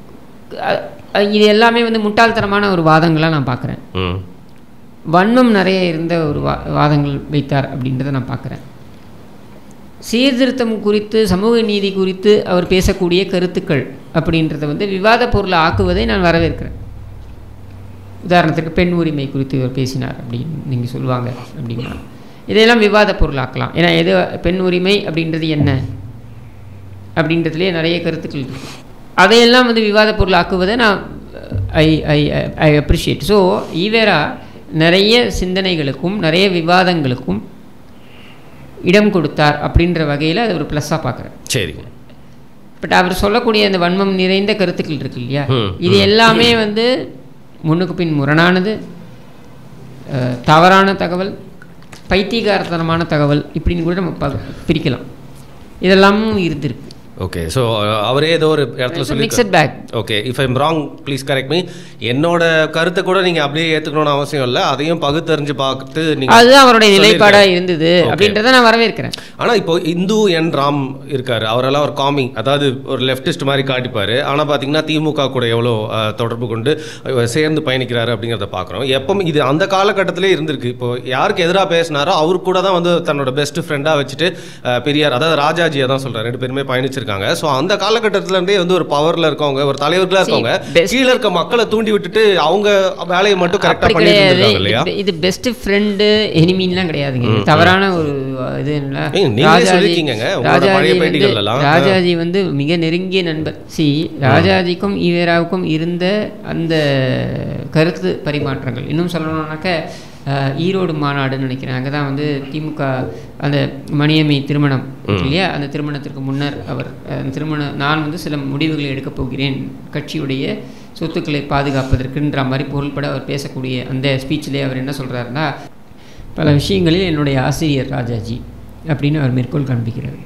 அஹ், இது எல்லாமே வந்து முட்டாள்தனமான ஒரு வாதங்களாக நான் பார்க்குறேன் ம் வன்மம் நிறைய இருந்த ஒரு வா வாதங்கள் வைத்தார் அப்படின்றத நான் பார்க்குறேன் சீர்திருத்தம் குறித்து சமூக நீதி குறித்து அவர் பேசக்கூடிய கருத்துக்கள் அப்படின்றத வந்து விவாத பொருளை ஆக்குவதை நான் வரவேற்கிறேன் உதாரணத்துக்கு பெண் உரிமை குறித்து இவர் பேசினார் அப்படின்னு நீங்கள் சொல்லுவாங்க அப்படின்னா இதையெல்லாம் விவாத பொருளாக்கலாம் ஏன்னா எது பெண் உரிமை அப்படின்றது என்ன அப்படின்றதுலேயே நிறைய கருத்துக்கள் இருக்கு அதையெல்லாம் வந்து விவாத பொருளாக்குவதை நான் I I I appreciate so EVR நிறைய சிந்தனைகளுக்கும் நிறைய விவாதங்களுக்கும் இடம் கொடுத்தார் அப்படின்ற வகையில் அது ஒரு ப்ளஸ்ஸாக பார்க்குறேன் சரிங்க பட் அவர் சொல்லக்கூடிய அந்த வன்மம் நிறைந்த கருத்துக்கள் இருக்கு இல்லையா ம், இது எல்லாமே வந்து முன்னுக்கு பின் முரணானது அஹ், தவறான தகவல் பைத்தியகாரத்தனமான தகவல் இப்படின்னு கூட நம்ம ப- பிரிக்கலாம் இதெல்லாமும் இருந்திருக்கு ஓகே ஸோ அவரே ஏதோ ஒரு இடத்துல சொல்லி mixed bag okay if I'm wrong please correct me என்னோட கருத்தை கூட நீங்கள் அப்படியே ஏற்றுக்கணும்னு அவசியம் இல்லை அதையும் பகுத்தறிஞ்சு பார்த்து நீங்கள் அதுதான் அவருடைய நிலைப்பாடாக இருந்தது அப்படின்றத நான் வரவேற்கிறேன் ஆனால் இப்போ இந்து என் ராம் இருக்காரு அவரெல்லாம் ஒரு காமிங் அதாவது ஒரு லெஃப்டிஸ்ட் மாதிரி காட்டிப்பாரு ஆனால் பார்த்தீங்கன்னா திமுக கூட எவ்வளோ அஹ், தொடர்பு கொண்டு இவர் சேர்ந்து பயணிக்கிறாரு அப்படிங்கிறத பார்க்குறோம் எப்பவும் இது அந்த காலகட்டத்திலே இருந்திருக்கு இப்போ யாருக்கு எதிராக பேசினாரோ அவர் கூட தான் வந்து தன்னோட பெஸ்ட் ஃப்ரெண்டாக வச்சுட்டு அஹ், பெரியார் அதாவது ராஜாஜியை தான் சொல்கிறார் ரெண்டு பேருமே பயணிச்சிருக்காங்க ஸோ அந்த காலகட்டத்துல இருந்தே வந்து ஒரு பவரில் இருக்கவங்க ஒரு தலைவர்களாக இருக்கவங்க best- கீழே இருக்க மக்களை தூண்டி விட்டுட்டு அவங்க வேலையை மட்டும் கரெக்டாக அப்படி பண்ணிட்டு கிடையாது இருந்திருக்காங்க இல்லையா இது- இது பெஸ்ட் ஃப்ரெண்டு எனிமின்லாம் கிடையாதுங்க இது தவறான ஒரு இது இல்லை ஏங்க, நீங்களே சொல்லிருக்கீங்கங்க, உங்களோட பழைய வந்து பேட்டிகள்ல எல்லாம். ராஜாஜி வந்து மிக நெருங்கிய நண்பர் சி ராஜாஜிக்கும் ஈவேராவுக்கும் இருந்த அந்த கருத்து பரிமாற்றங்கள் இன்னும் சொல்லணும்னாக்க அஹ், ஈரோடு மாநாடுன்னு நினைக்கிறேன் அங்கே தான் வந்து திமுக அந்த மணியம்மை திருமணம் இருக்கு இல்லையா அந்த திருமணத்திற்கு முன்னர் அவர் அஹ், அந்த திருமணம் நான் வந்து சில முடிவுகளை எடுக்கப் போகிறேன் கட்சியுடைய சொத்துக்களை பாதுகாப்பதற்குன்ற மாதிரி பொருள்பட அவர் பேசக்கூடிய அந்த ஸ்பீச்சிலே அவர் என்ன சொல்கிறாருன்னா பல விஷயங்களில் என்னுடைய ஆசிரியர் ராஜாஜி அப்படின்னு அவர் மேற்கோள் காண்பிக்கிறார்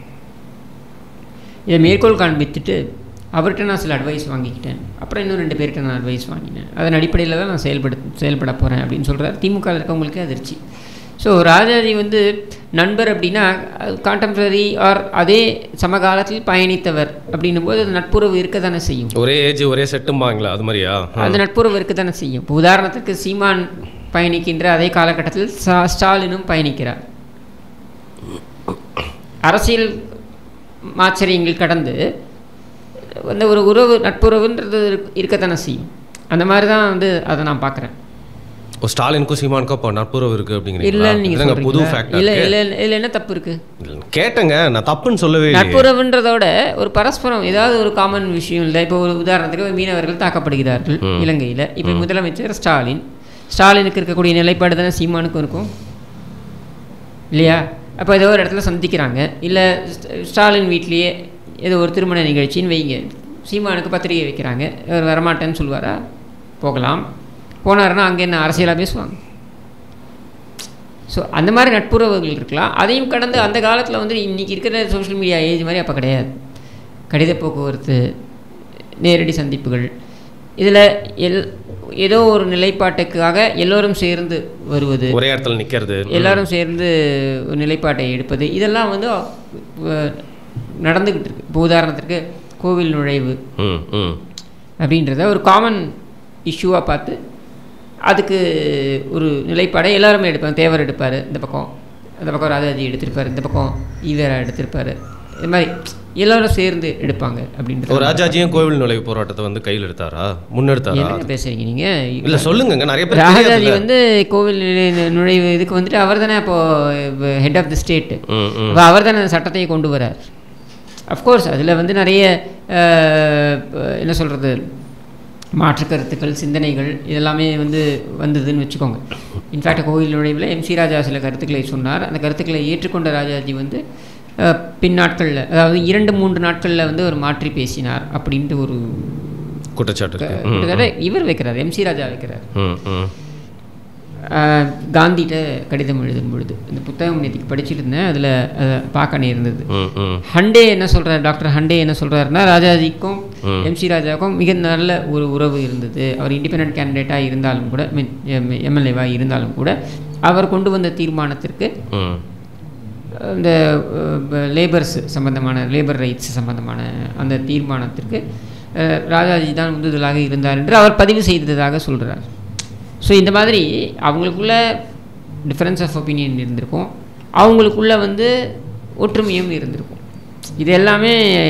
இதை மேற்கோள் காண்பித்துட்டு அவர்கிட்ட நான் சில அட்வைஸ் வாங்கிக்கிட்டேன் அப்புறம் இன்னும் ரெண்டு பேர்கிட்ட நான் அட்வைஸ் வாங்கினேன் அதன் அடிப்படையில் தான் நான் செயல்பட செயல்பட போகிறேன் அப்படின்னு சொல்கிறார் திமுக இருக்கவங்களுக்கே அதிர்ச்சி ஸோ ராஜாஜி வந்து நண்பர் அப்படின்னா கான்டெம்பரரி ஆர் அதே சமகாலத்தில் பயணித்தவர் அப்படின்னும் போது அது நட்புறவு இருக்க தானே செய்யும் ஒரே ஏஜ் ஒரே செட்டும்பாங்களா அது மாதிரியா அந்த நட்புறவு இருக்க தானே செய்யும் இப்போ உதாரணத்துக்கு சீமான் பயணிக்கின்ற அதே காலகட்டத்தில் ஸ்டா- ஸ்டாலினும் பயணிக்கிறார் அரசியல் மாச்சரியங்கள் கடந்து அந்த ஒரு உறவு நட்புறவுன்றது இருக்க- இருக்கத்தானே செய்யும் அந்த மாதிரி தான் வந்து அதை நான் பார்க்குறேன் ஓ ஸ்டாலினுக்கும் சீமானுக்கும் அப்போ நட்புறவு இருக்கு அப்படிங்கிறீங்களா இல்லைன்னு நீங்கள் இதுதாங்க புது சொல்கிறீங்களா ஃபேக்ட் இல்லை இல்லை இல்லை என்ன தப்பு இருக்குது கேட்டேங்க நான் தப்புன்னு சொல்லவே இல்லையே நட்புறவுன்றதோட ஒரு பரஸ்பரம் ஏதாவது ஒரு காமன் விஷயம் இல்லை இப்போ ஒரு உதாரணத்துக்கு ஒரு மீனவர்கள் தாக்கப்படுகிறார்கள் இலங்கையில் இப்போ முதலமைச்சர் ஸ்டாலின் ஸ்டாலினுக்கு இருக்கக்கூடிய நிலைப்பாடு தானே சீமானுக்கும் இருக்கும் இல்லையா அப்போ ஏதோ ஒரு இடத்துல சந்திக்கிறாங்க இல்லை ஸ்டாலின் வீட்லேயே ஏதோ ஒரு திருமண நிகழ்ச்சின்னு வைங்க சீமானுக்கு பத்திரிகை வைக்கிறாங்க அவர் வரமாட்டேன்னு சொல்லுவாரா போகலாம் போனாருன்னா அங்கே என்ன அரசியலாக பேசுவாங்க ஸோ அந்த மாதிரி நட்புறவுகள் இருக்கலாம் அதையும் கடந்து அந்த காலத்தில் வந்து இன்றைக்கி இருக்கிற சோஷியல் மீடியா ஏஜ் மாதிரி அப்போ கிடையாது கடித போக்குவரத்து நேரடி சந்திப்புகள் இதில் எல் ஏதோ ஒரு நிலைப்பாட்டுக்காக எல்லோரும் சேர்ந்து வருவது ஒரே இடத்துல நிக்கிறது எல்லாரும் சேர்ந்து ஒரு நிலைப்பாட்டை எடுப்பது இதெல்லாம் வந்து அஹ், நடந்துக்கிட்டு இருக்கு இப்போ உதாரணத்திற்கு கோவில் நுழைவு ம் ம் அப்படின்றத ஒரு காமன் இஷ்யூவாக பார்த்து அதுக்கு ஒரு நிலைப்பாடை எல்லாருமே எடுப்பாங்க தேவர் எடுப்பார் இந்த பக்கம் அந்த பக்கம் ராஜாஜி எடுத்திருப்பார் இந்த பக்கம் ஈவேரா எடுத்திருப்பார் இது மாதிரி எல்லாரும் சேர்ந்து எடுப்பாங்க ஓ அப்படின்றது ராஜாஜியும் கோவில் நுழைவு போராட்டத்தை வந்து கையில் எடுத்தாரா முன்னெடுத்தாரா என்னங்க பேசுறீங்க நீங்கள் இல்ல சொல்லுங்கங்க நிறைய பேர் ராஜாஜி தெரியாதுல்ல. வந்து கோவில் நிலை- நுழைவு இதுக்கு வந்துட்டு அவர் தானே அப்போது ஹெட் ஆஃப் தி ஸ்டேட்டு ம் ம் அப்போ அவர் தானே சட்டத்தை கொண்டு வரார் அஃப்கோர்ஸ் அதில் வந்து நிறைய அஹ், என்ன சொல்கிறது மாற்று கருத்துக்கள் சிந்தனைகள் இதெல்லாமே வந்து வந்ததுன்னு வச்சுக்கோங்க இன்ஃபேக்ட் கோயில் நுழைவில் எம் சி ராஜா சில கருத்துக்களை சொன்னார் அந்த கருத்துக்களை ஏற்றுக்கொண்ட ராஜாஜி வந்து அஹ், பின் நாட்களில் அதாவது இரண்டு மூன்று நாட்களில் வந்து அவர் மாற்றி பேசினார் அப்படின்ட்டு ஒரு குற்றச்சாட்டு இருக்கு ம், கிட்டத்தட்ட இவர் வைக்கிறார் எம்சி ராஜா வைக்கிறார் ம் ம் அஹ், காந்திகிட்ட கடிதம் எழுதும் பொழுது இந்த புத்தகம் நேற்றுக்கு படிச்சுட்டு இருந்தேன் அதில் பார்க்க நேர்ந்தது ம் ம் ஹண்டே என்ன சொல்றாரு டாக்டர் ஹண்டே என்ன சொல்றாருன்னா ராஜாஜிக்கும் எம்சி ராஜாவுக்கும் மிக நல்ல ஒரு உறவு இருந்தது அவர் இண்டிபெண்ட் கேண்டிடேட்டாக இருந்தாலும் கூட மீன் எம்எல்ஏவாக இருந்தாலும் கூட அவர் கொண்டு வந்த தீர்மானத்திற்கு ம் இந்த லேபர்ஸ் சம்பந்தமான லேபர் ரைட்ஸ் சம்பந்தமான அந்த தீர்மானத்திற்கு அஹ், ராஜாஜி தான் உந்துதலாக இருந்தார் என்று அவர் பதிவு செய்ததாக சொல்கிறார் ஸோ இந்த மாதிரி அவங்களுக்குள்ள டிஃப்ரென்ஸ் ஆஃப் ஒப்பீனியன் இருந்திருக்கும் அவங்களுக்குள்ள வந்து ஒற்றுமையும் இருந்திருக்கும் இது எல்லாமே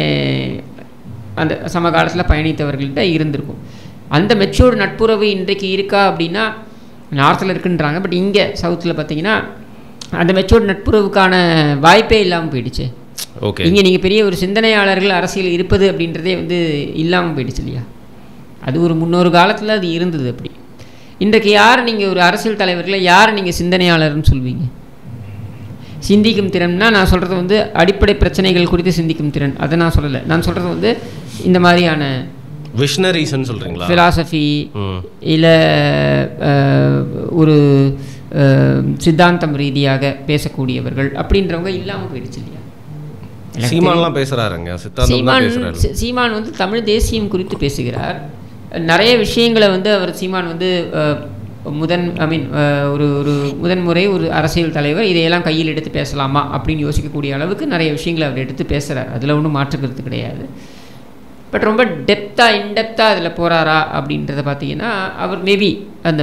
அந்த சமகாலத்தில் பயணித்தவர்கள்ட்ட இருந்திருக்கும் அந்த மெச்சூர்டு நட்புறவு இன்றைக்கு இருக்கா அப்படின்னா நார்த்தில் இருக்குன்றாங்க பட் இங்கே சவுத்தில் பார்த்தீங்கன்னா அந்த மெச்சூர்டு நட்புறவுக்கான வாய்ப்பே இல்லாமல் போயிடுச்சு ஓகே இங்கே நீங்கள் பெரிய ஒரு சிந்தனையாளர்கள் அரசியல் இருப்பது அப்படின்றதே வந்து இல்லாமல் போயிடுச்சு இல்லையா அது ஒரு முன்னொரு காலத்தில் அது இருந்தது அப்படி இன்றைக்கு யார் நீங்கள் ஒரு அரசியல் தலைவர்களை யார் நீங்கள் சிந்தனையாளர்னு சொல்வீங்க சிந்திக்கும் திறன்னா நான் சொல்கிறது வந்து அடிப்படை பிரச்சனைகள் குறித்து சிந்திக்கும் திறன் அதை நான் சொல்லலை நான் சொல்கிறது வந்து இந்த மாதிரியான விஷனரிஸ்ன்னு சொல்றீங்களா ஃபிலாசபி ம் இல்லை ஒரு அஹ், சித்தாந்தம் ரீதியாக பேசக்கூடியவர்கள் அப்படின்றவங்க இல்லாமல் போயிடுச்சு இல்லையா எனக்கு சீமான்லாம் பேசுறாருங்க சித்தாந்தம் தான் சீமான் பேசுறாரு சீ- சீமான் வந்து தமிழ் தேசியம் குறித்து பேசுகிறார் நிறைய விஷயங்களை வந்து அவர் சீமான் வந்து அஹ், முதன் ஐ மீன் ஒரு ஒரு முதன்முறை ஒரு அரசியல் தலைவர் இதையெல்லாம் கையில் எடுத்து பேசலாமா அப்படின்னு யோசிக்கக்கூடிய அளவுக்கு நிறைய விஷயங்களை அவர் எடுத்து பேசுகிறார் அதில் ஒன்றும் மாற்றுக்கிறது கிடையாது பட் ரொம்ப டெப்த்தாக இன்டெப்த்தாக அதில் போகிறாரா அப்படின்றத பார்த்தீங்கன்னா அவர் மேபி அந்த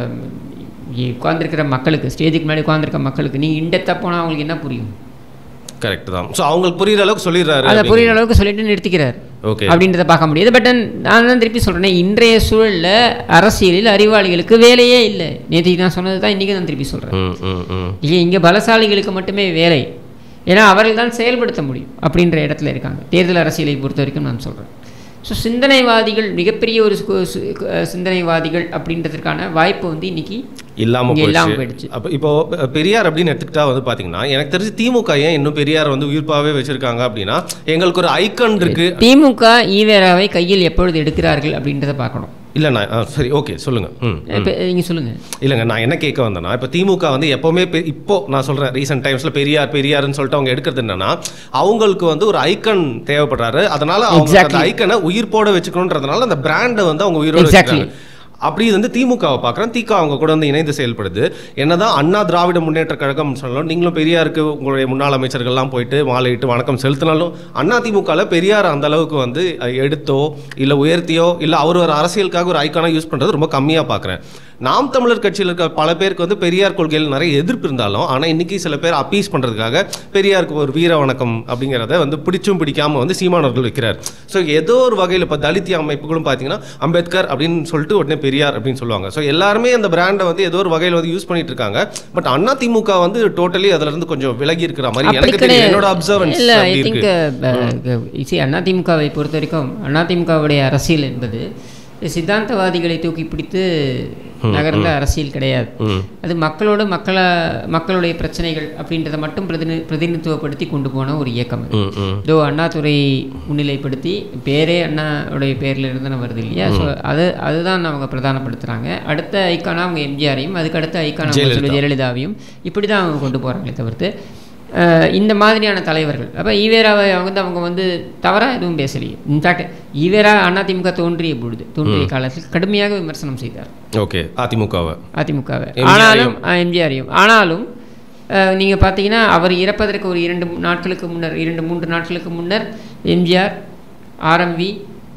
உட்காந்துருக்கிற மக்களுக்கு ஸ்டேஜுக்கு முன்னாடி உட்காந்துருக்க மக்களுக்கு நீங்கள் இன்டெப்த்தாக போனால் அவங்களுக்கு என்ன புரியும் கரெக்ட் தான் ஸோ அவங்களுக்கு புரியுற அளவுக்கு சொல்லிடுறாரு அதை புரியுற அளவுக்கு சொல்லிட்டு நிறுத்திக்கிறார் ஓகே அப்படின்றத பார்க்க முடியாது பட் நான் தான் திருப்பி சொல்கிறேன் இன்றைய சூழலில் அரசியலில் அறிவாளிகளுக்கு வேலையே இல்லை நேற்று நான் சொன்னது தான் இன்றைக்கி நான் திருப்பி சொல்கிறேன் ம் ம் ம் இல்லை இங்கே பலசாலிகளுக்கு மட்டுமே வேலை ஏன்னா அவர்கள் தான் செயல்படுத்த முடியும் அப்படின்ற இடத்துல இருக்காங்க தேர்தல் அரசியலை பொறுத்த வரைக்கும் நான் சொல்கிறேன் ஸோ சிந்தனைவாதிகள் மிகப்பெரிய ஒரு சு- சு- அஹ் சிந்தனைவாதிகள் அப்படின்றதுக்கான வாய்ப்பு வந்து இன்னைக்கு இல்லாம இங்க இல்லாம போயிடுச்சு போயிடுச்சு. அப்போ இப்போ அஹ், பெரியார் அப்படின்னு எடுத்துக்கிட்டா வந்து பாத்தீங்கன்னா எனக்கு தெரிஞ்சு திமுக ஏன் இன்னும் பெரியார் வந்து உயிர்ப்பாவே வச்சிருக்காங்க அப்படின்னா எங்களுக்கு ஒரு ஐக்கன் இருக்கு திமுக ஈவேராவை கையில் எப்பொழுது எடுக்கிறார்கள் அப்படின்றத பார்க்கணும் இல்லைண்ணா ஆ, சரி ஓகே சொல்லுங்க ம் இப்போ நீங்கள் சொல்லுங்கள் இல்லைங்க நான் என்ன கேட்க வந்தேன்னா இப்போ திமுக வந்து எப்போவுமே பெ- இப்போ நான் சொல்கிறேன் ரீசெண்ட் டைம்ஸில் பெரியார் பெரியார்னு சொல்லிட்டு அவங்க எடுக்கிறது என்னன்னா அவங்களுக்கு வந்து ஒரு ஐக்கன் தேவைப்படுறாரு அதனால அவங்க அந்த Exactly. ஐக்கனை உயிர் போட வச்சுக்கணுன்றதுனால அந்த பிராண்டை வந்து அவங்க உயிரோட Exactly. வச்சுக்கிறாங்க அப்படி இது வந்து திமுகவை பார்க்குறேன் திக அவங்க கூட வந்து இணைந்து செயல்படுது என்னதான் அண்ணா திராவிட முன்னேற்ற கழகம் சொல்லணும் நீங்களும் பெரியாருக்கு உங்களுடைய முன்னாள் அமைச்சர்கள்லாம் போயிட்டு மாலையிட்டு வணக்கம் செலுத்தினாலும் அண்ணா திமுகவில் பெரியார் அந்த அளவுக்கு வந்து அஹ், எடுத்தோ இல்லை உயர்த்தியோ இல்லை அவர் ஒரு அரசியலுக்காக ஒரு ஐக்கானாக யூஸ் பண்ணுறது ரொம்ப கம்மியாக பார்க்குறேன் நாம் தமிழர் கட்சியில் இருக்க பல பேருக்கு வந்து பெரியார் கொள்கையில் நிறைய எதிர்ப்பு இருந்தாலும் ஆனால் இன்னைக்கு சில பேர் அப்பீஸ் பண்ணுறதுக்காக பெரியாருக்கு ஒரு வீர வணக்கம் அப்படிங்கிறத வந்து பிடிச்சும் பிடிக்காம வந்து சீமானவர்கள் வைக்கிறார் ஸோ ஏதோ ஒரு வகையில் இப்போ தலித்திய அமைப்புகளும் பார்த்தீங்கன்னா அம்பேத்கர் அப்படின்னு சொல்லிட்டு உடனே பெரியார் அப்படின்னு சொல்லுவாங்க ஸோ எல்லாருமே அந்த பிராண்டை வந்து ஏதோ ஒரு வகையில் வந்து யூஸ் பண்ணிட்டு இருக்காங்க பட் அண்ணா திமுக வந்து டோட்டலி அதுல இருந்து கொஞ்சம் விலகி இருக்கிற மாதிரி அப்படி எனக்கு தெரியும் கிடையாது. என்னோட அப்சர்வன்ஸ் இல்ல ஐ அப்படி திங்க் இருக்கு சி அதிமுகவை பொறுத்த வரைக்கும் அதிமுகவுடைய அரசியல் என்பது சித்தாந்தவாதிகளை தூக்கி பிடித்து நகர்ந்த அரசியல் கிடையாது ம் அது மக்களோட மக்கள மக்களுடைய பிரச்சனைகள் அப்படின்றத மட்டும் பிரதினி பிரதிநிதித்துவப்படுத்தி கொண்டு போன ஒரு இயக்கம் அது. ம் ம் இதோ அண்ணாதுரை முன்னிலைப்படுத்தி பேரே அண்ணாவுடைய பேர்ல இருந்து தான் வருது இல்லையா ஸோ அது அதுதான் அவங்க பிரதானப்படுத்துறாங்க அடுத்த ஐக்கானா அவங்க எம்ஜிஆரையும் அதுக்கு அடுத்த ஐக்கானா அவங்க சொல்லி ஜெயலலிதாவையும் இப்படி தான் அவங்க கொண்டு போகிறாங்களே தவிர்த்து அஹ், இந்த மாதிரியான தலைவர்கள் அப்போ ஈவேராவை வந்து அவங்க வந்து தவறாக எதுவும் பேசலையே இன்ஃபேக்ட் ஈவேரா அதிமுக தோன்றிய பொழுது தோன்றிய காலத்தில் கடுமையாக விமர்சனம் செய்தார் ஓகே அதிமுகவை அதிமுகவை எம்ஜிஆரையும். ஆனாலும் எம்ஜிஆரையும் ஆனாலும் நீங்கள் பார்த்தீங்கன்னா அவர் இறப்பதற்கு ஒரு இரண்டு மூ- நாட்களுக்கு முன்னர் இரண்டு மூன்று நாட்களுக்கு முன்னர் எம்ஜிஆர் ஆர்எம்வி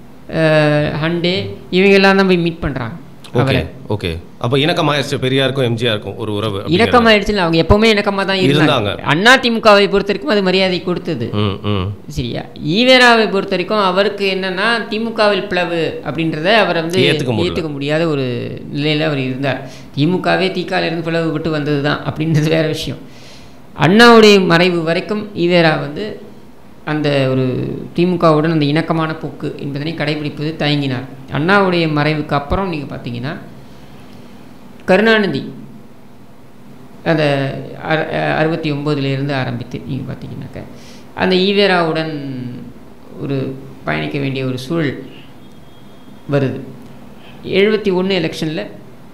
ஹண்டே இவங்க எல்லாம் தான் போய் மீட் பண்ணுறாங்க ஓகே ஓகே அப்போ இணக்கமாயிருச்சு பெரியாருக்கும் எம்ஜிஆருக்கும் ஒரு உறவு அப்படிங்கிறது. இணக்கமாயிடுச்சுல அவங்க எப்பவுமே இணக்கமாக தான் இருந்தாங்க அண்ணா திமுகவை பொறுத்த வரைக்கும் அது மரியாதை கொடுத்தது ம் ம் சரியா ஈவேராவை பொறுத்த வரைக்கும் அவருக்கு என்னன்னா திமுகவில் பிளவு அப்படின்றத அவரை வந்து ஏத்துக்க முடியல. ஏற்றுக்க முடியாத ஒரு நிலையில் அவர் இருந்தார் திமுகவே தீக்கால இருந்து பிளவுபட்டு வந்தது தான் அப்படின்றது வேற விஷயம் அண்ணாவுடைய மறைவு வரைக்கும் ஈவேரா வந்து அந்த ஒரு திமுகவுடன் அந்த இணக்கமான போக்கு என்பதனை கடைபிடிப்பது தயங்கினார் அண்ணாவுடைய மறைவுக்கு அப்புறம் நீங்கள் பார்த்தீங்கன்னா கருணாநிதி அந்த அறு அறுபத்தி ஒம்போதுலேருந்து ஆரம்பித்து நீங்கள் பார்த்தீங்கன்னாக்க அந்த ஈவேராவுடன் ஒரு பயணிக்க வேண்டிய ஒரு சூழல் வருது எழுபத்தி ஒன்று எலெக்ஷனில்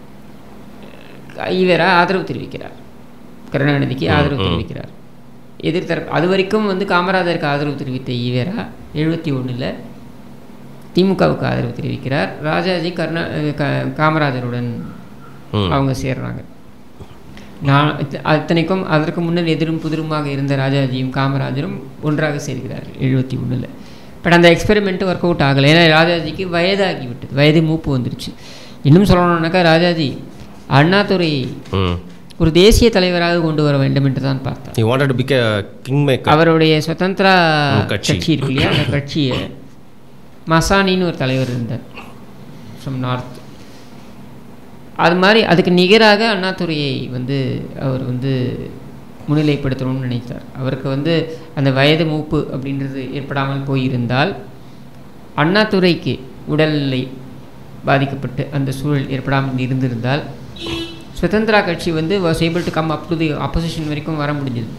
ஈவேரா ஆதரவு தெரிவிக்கிறார் கருணாநிதிக்கு ஆதரவு தெரிவிக்கிறார் எதிர்த்தரப்பு அது வரைக்கும் வந்து காமராஜருக்கு ஆதரவு தெரிவித்த ஈவேரா எழுபத்தி ஒன்றில் திமுகவுக்கு ஆதரவு தெரிவிக்கிறார் ராஜாஜி கருணா க- காமராஜருடன் ம். அவங்க சேர்றாங்க நான் இத்த- அத்தனைக்கும் அதற்கு முன்னர் எதிரும் புதிருமாக இருந்த ராஜாஜியும் காமராஜரும் ஒன்றாக சேர்கிறார்கள் எழுபத்தி ஒன்றில் பட் அந்த எக்ஸ்பெரிமெண்ட் ஒர்க் அவுட் ஆகலை ஏன்னா ராஜாஜிக்கு வயதாகி விட்டது வயது மூப்பு வந்துருச்சு இன்னும் சொல்லணும்னாக்கா ராஜாஜி அண்ணாதுரை ம் ஒரு தேசிய தலைவராக கொண்டு வர வேண்டும் என்று தான் பார்த்தார் he wanted to become a kingmaker அவருடைய சுதந்திரா ம், கட்சி. கட்சி இருக்கு இல்லையா அந்த கட்சியை மசானின்னு ஒரு தலைவர் இருந்தார் ஃப்ரம் நார்த் அது மாதிரி அதுக்கு நிகராக அண்ணாதுரையை வந்து அவர் வந்து முன்னிலைப்படுத்தணும்னு நினைத்தார் அவருக்கு வந்து அந்த வயது மூப்பு அப்படின்றது ஏற்படாமல் போயிருந்தால் அண்ணாதுரைக்கு உடல்நிலை பாதிக்கப்பட்டு அந்த சூழல் ஏற்படாமல் இருந்திருந்தால் சுதந்திரா கட்சி வந்து was able to come up to the opposition வரைக்கும் வர முடிஞ்சது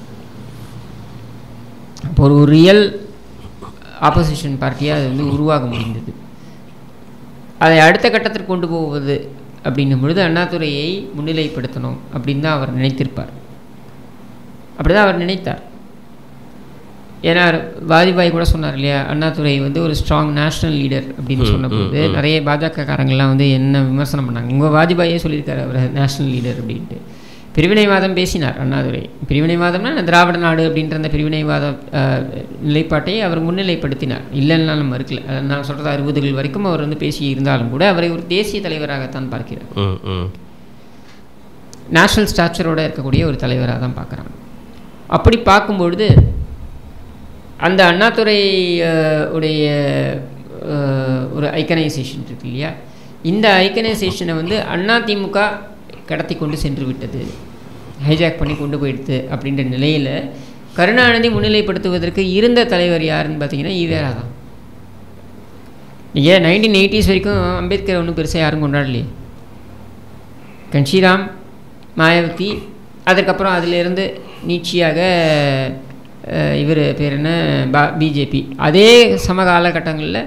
அப்போ ஒரு ரியல் ஆப்போசிஷன் பார்ட்டியாக அது வந்து உருவாக முடிந்தது அதை அடுத்த கட்டத்திற்கு கொண்டு போவது அப்படின்னும் பொழுது அண்ணாதுரையை முன்னிலைப்படுத்தணும் அப்படின்னு தான் அவர் நினைத்திருப்பார் அப்படி தான் அவர் நினைத்தார் ஏன்னா வாஜ்பாய் கூட சொன்னார் இல்லையா அண்ணாதுரை வந்து ஒரு ஸ்ட்ராங் நேஷனல் லீடர் அப்படின்னு சொன்னபோது நிறைய பாஜக காரங்கள்லாம் வந்து என்ன விமர்சனம் பண்ணாங்க உங்கள் வாஜ்பாயே சொல்லியிருக்காரு அவர் நேஷனல் லீடர் அப்படின்ட்டு பிரிவினைவாதம் பேசினார் அண்ணாதுரை பிரிவினைவாதம்னா அந்த திராவிட நாடு அப்படின்ற அந்த பிரிவினைவாத அஹ், நிலைப்பாட்டை அவர் முன்னிலைப்படுத்தினார் இல்லைன்னா நம்ம இருக்கல அஹ் நான் சொல்கிறது அறுபதுகள் வரைக்கும் அவர் வந்து பேசி இருந்தாலும் கூட அவரை ஒரு தேசிய தலைவராகத்தான் பார்க்கிறார் ம் ம் நேஷனல் ஸ்டாச்சரோட இருக்கக்கூடிய ஒரு தலைவராக தான் பார்க்குறாங்க அப்படி பார்க்கும்பொழுது அந்த அண்ணாதுரை அஹ், உடைய அஹ், ஒரு ஐக்கனைசேஷன் இருக்கு இல்லையா இந்த ஐக்கனைசேஷனை வந்து அண்ணா திமுக கடத்தி கொண்டு சென்று விட்டது ஹைஜாக் பண்ணி கொண்டு போயிடுது அப்படின்ற நிலையில் கருணாநிதி முன்னிலைப்படுத்துவதற்கு இருந்த தலைவர் யாருன்னு பார்த்தீங்கன்னா ஈவேரா தான் நீங்கள் நைன்டீன் எயிட்டிஸ் வரைக்கும் அம்பேத்கர் ஒன்றும் பெருசாக யாரும் கொண்டாடலையே கன்ஷிராம் மாயாவதி அதுக்கப்புறம் அதிலிருந்து நீட்சியாக இவர் பேர் என்ன பா பிஜேபி அதே சமகால கட்டங்களில்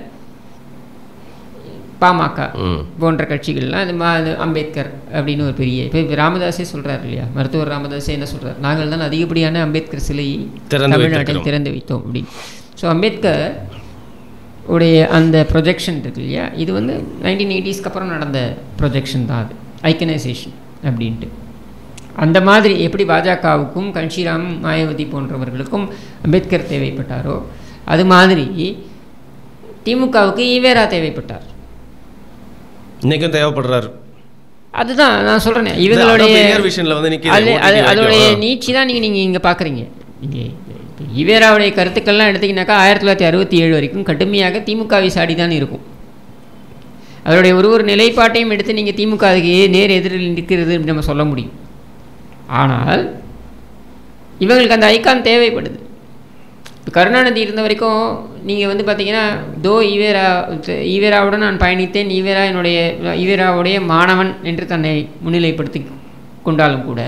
பாமக ம் போன்ற கட்சிகள்லாம் இந்த மா இது அம்பேத்கர் அப்படின்னு ஒரு பெரிய இப்போ ராமதாஸே சொல்கிறார் இல்லையா மருத்துவர் ராமதாஸே என்ன சொல்றார் நாங்கள் தான் அதிகப்படியான அம்பேத்கர் சிலையை திறந்து தமிழ்நாட்டில் வைத்திருக்கிறோம். திறந்து வைத்தோம் அப்படின்னு ஸோ அம்பேத்கர் உடைய அந்த ப்ரொஜெக்ஷன் இருக்கு இல்லையா இது வந்து நைன்டீன் எயிட்டிஸ்க்கு அப்புறம் நடந்த ப்ரொஜெக்ஷன் தான் அது ஐக்கனைசேஷன் அப்படின்ட்டு அந்த மாதிரி எப்படி பாஜகவுக்கும் கன்ஷிராம் மாயாவதி போன்றவர்களுக்கும் அம்பேத்கர் தேவைப்பட்டாரோ அது மாதிரி திமுகவுக்கு ஈவேரா தேவைப்பட்டார் இன்னைக்கும் தேவைப்படுறாரு அதுதான் நான் சொல்கிறேனே அதான் இவங்களுடைய பெரியார் விஷயம்ல வந்து நிக்குது. அது OTT அது வைக்கும். அதோடைய நீட்சி தான் நீங்கள் நீங்கள் இங்கே பார்க்குறீங்க இங்கே இப்ப ஈவேராவுடைய கருத்துக்கள்லாம் எடுத்தீங்கன்னாக்கா ஆயிரத்தி தொள்ளாயிரத்தி அறுபத்தி ஏழு வரைக்கும் கடுமையாக திமுகவை சாடி தான் இருக்கும் அவருடைய ஒரு ஒரு நிலைப்பாட்டையும் எடுத்து நீங்கள் திமுக அதுக்கு நேர் எதிரில் நிற்கிறது அப்படின்னு நம்ம சொல்ல முடியும் ஆனால் இவங்களுக்கு அந்த ஐக்கான் தேவைப்படுது இப்போ கருணாநிதி இருந்த வரைக்கும் நீங்கள் வந்து பார்த்தீங்கன்னா தோ ஈவேரா ஈவேராவுடன் நான் பயணித்தேன் ஈவேரா என்னுடைய ஈவேராவுடைய மாணவன் என்று தன்னை முன்னிலைப்படுத்தி கொண்டாலும் கூட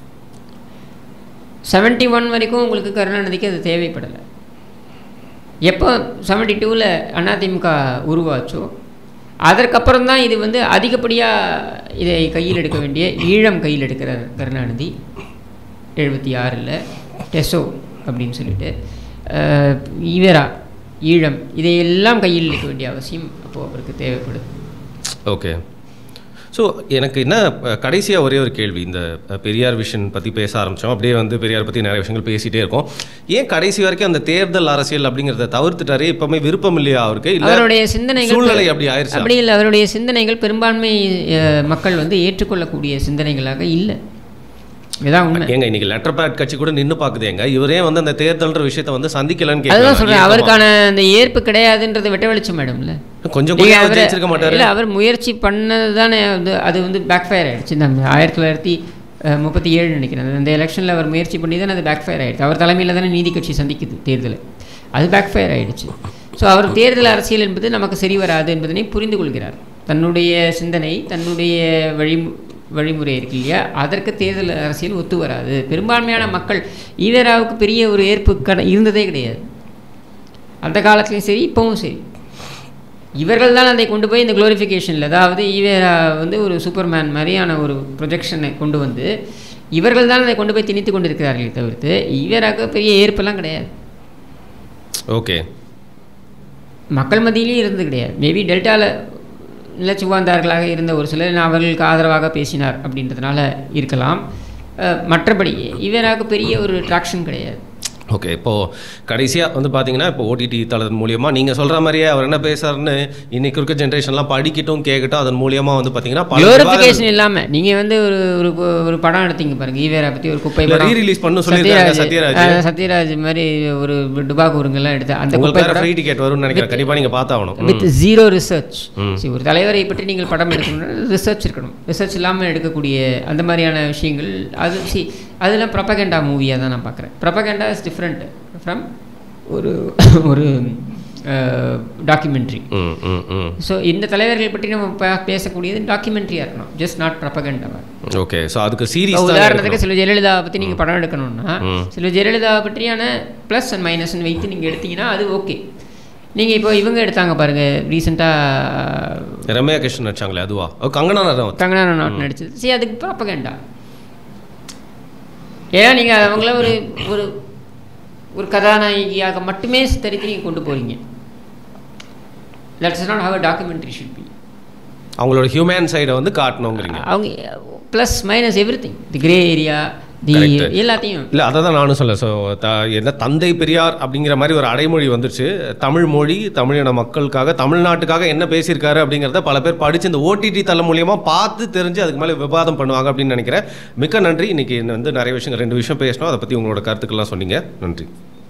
செவன்ட்டி ஒன் வரைக்கும் உங்களுக்கு கருணாநிதிக்கு அது தேவைப்படலை எப்போ செவன்ட்டி டூவில் அதிமுக உருவாச்சோ அதற்கப்புறம் தான் இது வந்து அதிகப்படியாக இதை கையில் எடுக்க வேண்டிய ஈழம் கையில் எடுக்கிறார் கருணாநிதி எழுபத்தி ஆறில் டெசோ அப்படின்னு சொல்லிட்டு அஹ், ஈவேரா ஈழம் இதையெல்லாம் கையில் எடுக்க வேண்டிய அவசியம் அப்போது அவருக்கு தேவைப்படுது ஓகே ஸோ எனக்கு என்ன கடைசியாக ஒரே ஒரு கேள்வி இந்த அஹ், பெரியார் விஷன் பற்றி பேச ஆரம்பித்தோம் அப்படியே வந்து பெரியார் பற்றி நிறைய விஷயங்கள் பேசிகிட்டே இருக்கோம் ஏன் கடைசி வரைக்கும் அந்த தேர்தல் அரசியல் அப்படிங்கிறத தவிர்த்துட்டாரு இப்போவுமே விருப்பம் இல்லையா அவருக்கு இல்லை அவருடைய சிந்தனைகள் சூழ்நிலை அப்படி ஆயிடுச்சா அப்படி இல்லை அவருடைய சிந்தனைகள் பெரும்பான்மை அஹ், மக்கள் வந்து ஏற்றுக்கொள்ளக்கூடிய சிந்தனைகளாக இல்லை இதுதான் உண்மை ஏங்க இன்னைக்கு லெட்டர் பேட் கட்சி கூட நின்று பாக்குதேங்க இவரே வந்து அந்த தேர்தல்ன்ற விஷயத்தை வந்து சந்திக்கலன்னு அதுதான் கேட்கலாம் சொல்றேன் அவருக்கான அந்த ஏற்பு கிடையாதுன்றது வெட்ட வெளிச்சம் மேடம்ல கொஞ்சம் நீங்க கூட அவரை- ஜெயிச்சிருக்க மாட்டாரு இல்ல அவர் முயற்சி பண்ணது தானே வந்து அது வந்து பேக் ஃபயர் ஆயிடுச்சு இந்த ஆயிரத்தி தொள்ளாயிரத்தி அஹ், முப்பத்தி ஏழு நினைக்கிறேன் அந்த எலெக்ஷனில் அவர் முயற்சி பண்ணி தானே அது பேக் ஃபயர் ஆயிடுச்சு அவர் தலைமையில் தானே நீதி கட்சி சந்திக்குது தேர்தலை அது பேக் ஃபயர் ஆயிடுச்சு ஸோ அவர் தேர்தல் அரசியல் என்பது நமக்கு சரி வராது என்பதனை புரிந்து கொள்கிறார் தன்னுடைய சிந்தனை தன்னுடைய வழி வழிமுறை இருக்கு இல்லையா அதற்கு தேர்தல் அரசியல் ஒத்து வராது பெரும்பான்மையான மக்கள் ஈவேராவுக்கு பெரிய ஒரு ஏற்பு கட இருந்ததே கிடையாது அந்த காலத்துலையும் சரி இப்போவும் சரி இவர்கள் தான் அதை கொண்டு போய் இந்த குளோரிஃபிகேஷனில் அதாவது ஈவேரா வந்து ஒரு சூப்பர்மேன் மாதிரியான ஒரு ப்ரொஜெக்ஷனை கொண்டு வந்து இவர்கள் தான் அதை கொண்டு போய் திணித்து கொண்டு இருக்கிறார்களே தவிர்த்து ஈவேராவுக்கு பெரிய ஏற்பெல்லாம் கிடையாது ஓகே மக்கள் மத்தியிலையும் இருந்து கிடையாது மேபி டெல்டாவில் நிலச்சுவாந்தார்களாக இருந்த ஒரு சிலர் அவர்களுக்கு ஆதரவாக பேசினார் அப்படின்றதுனால இருக்கலாம் அஹ், மற்றபடி ஈவேராவுக்கு பெரிய ஒரு ட்ராக்ஷன் கிடையாது ஓகே இப்போது கடைசியாக வந்து பார்த்தீங்கன்னா இப்போ ஓடிடி தளத்தின் மூலியமாக நீங்கள் சொல்கிற மாதிரியே அவர் என்ன பேசுறாருன்னு இன்னைக்கு இருக்க ஜென்ரேஷன்லாம் படிக்கட்டும் கேட்கட்டும் அதன் மூலியமாக வந்து பார்த்தீங்கன்னா பல குளோரிஃபிகேஷன் இல்லாமல் நீங்கள் வந்து ஒரு ஒரு ஒரு படம் எடுத்தீங்க பாருங்க ஈவேரா பற்றி ஒரு குப்பை இல்ல, படம் re-release பண்ண சொல்லியிருக்காங்க சத்யராஜ் சத்யராஜ். அஹ், சத்யராஜ் மாதிரி ஒரு டுபாகூருங்கெல்லாம் எடுத்து அந்த உங்களுக்கு குப்பை வேறு படம் ஃப்ரீ டிக்கெட் வரும்னு நினைக்கிறேன் கண்டிப்பாக நீங்கள் பார்த்தாகணும் வித் ஜீரோ ரிசர்ச் சரி ஒரு தலைவரை பற்றி நீங்கள் படம் எடுக்கணும்னா ரிசர்ச் இருக்கணும் ரிசர்ச் இல்லாமல் எடுக்கக்கூடிய அந்த மாதிரியான விஷயங்கள் அது சி அதெல்லாம் ப்ரொபகண்டா மூவியாக தான் நான் பார்க்குறேன் ப்ரொபகண்டா இஸ் டிஃப்ரெண்ட் ஃப்ரம் ஒரு ஒரு டாக்குமெண்ட்ரி ம் ம் ம் ஸோ இந்த தலைவர்கள் பற்றி நம்ம பே- பேசக்கூடியது டாக்குமெண்ட்ரியாக இருக்கணும் ஜஸ்ட் நாட் ப்ரொபகண்டாவாக ஓகே ஸோ அதுக்கு சீரியஸ் உதாரணத்துக்கு சில ஜெயலலிதாவை பற்றி நீங்கள் படம் எடுக்கணும்னா சில ஜெயலலிதாவை பற்றியான ப்ளஸ் அண்ட் மைனஸ்ன்னு வைத்து நீங்கள் எடுத்தீங்கன்னா அது ஓகே நீங்கள் இப்போ இவங்க எடுத்தாங்க பாருங்கள் ரீசெண்டாக ரம்யா கிருஷ்ணன் நடிச்சாங்களே அதுவா ஓ கங்கனா ரனாவத் கங்கனா ரனாவத் நடிச்சது சரி அதுக்கு ப்ராப்பகண்டா ஏன்னா நீங்கள் அவங்கள ஒரு ஒரு ஒரு கதாநாயகியாக மட்டுமே சித்தரித்து நீங்கள் கொண்டு போகிறீங்க that's not how a documentary should be அவங்களோட ஹியூமன் சைடை வந்து காட்டணுங்கிறீங்க அவங்க plus minus everything the grey area the Correct. எல்லாத்தையும் இல்லை அதை தான் நானும் சொல்ல ஸோ த என்ன தந்தை பெரியார் அப்படிங்கிற மாதிரி ஒரு அடைமொழி வந்துருச்சு தமிழ் மொழி தமிழின மக்களுக்காக தமிழ்நாட்டுக்காக என்ன பேசியிருக்காரு அப்படிங்கிறத பல பேர் படித்து இந்த ஓடிடி தளம் மூலியமாக பார்த்து தெரிஞ்சு அதுக்கு மேலே விவாதம் பண்ணுவாங்க அப்படின்னு நினைக்கிறேன் மிக்க நன்றி இன்னைக்கு வந்து நிறைய விஷயங்கள் ரெண்டு விஷயம் பேசணும் அதை பற்றி உங்களோட கருத்துக்கள்லாம் சொன்னீங்க நன்றி